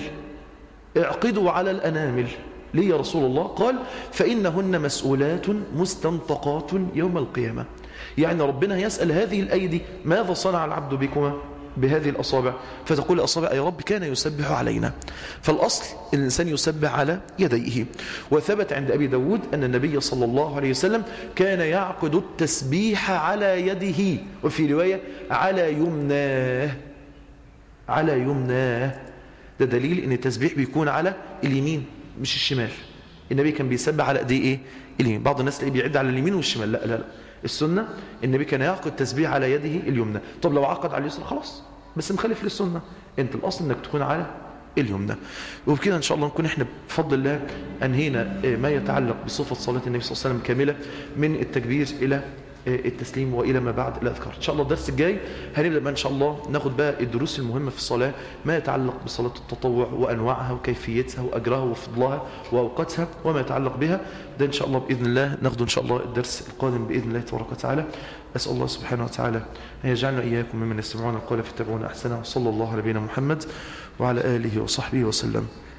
اعقدوا على الأنامل ليه يا رسول الله قال فإنهن مسؤولات مستنطقات يوم القيامة يعني ربنا يسأل هذه الأيدي ماذا صنع العبد بكما بهذه الأصابع فتقول الأصابع يا رب كان يسبح علينا فالأصل الإنسان يسبح على يديه وثبت عند أبي داود أن النبي صلى الله عليه وسلم كان يعقد التسبيح على يده وفي رواية على يمناه على يمناه ده دليل ان التسبيح بيكون على اليمين مش الشمال النبي كان بيسبح على ايديه ايه اليمين بعض الناس تلاقيه بيعد على اليمين والشمال لا لا لا السنة النبي كان يعقد التسبيح على يده اليمنى طب لو عقد على اليسرى خلاص بس مخالف للسنة انت الاصل انك تكون على اليمنى وبكده ان شاء الله نكون احنا بفضل الله انهينا ما يتعلق بصفة صلاة النبي صلى الله عليه وسلم كاملة من التكبير الى التسليم والى ما بعد الاذكار ان شاء الله الدرس الجاي هنبدا بقى ان شاء الله ناخد بقى الدروس المهمه في الصلاه ما يتعلق بصلاه التطوع وانواعها وكيفيتها واجرها وفضلها واوقاتها وما يتعلق بها ده ان شاء الله باذن الله ناخده ان شاء الله الدرس القادم باذن الله تبارك وتعالى اسال الله سبحانه وتعالى ان يجعلنا اياكم ممن يستمعون القول فيتبعون احسنه وصلى الله على نبينا محمد وعلى اله وصحبه وسلم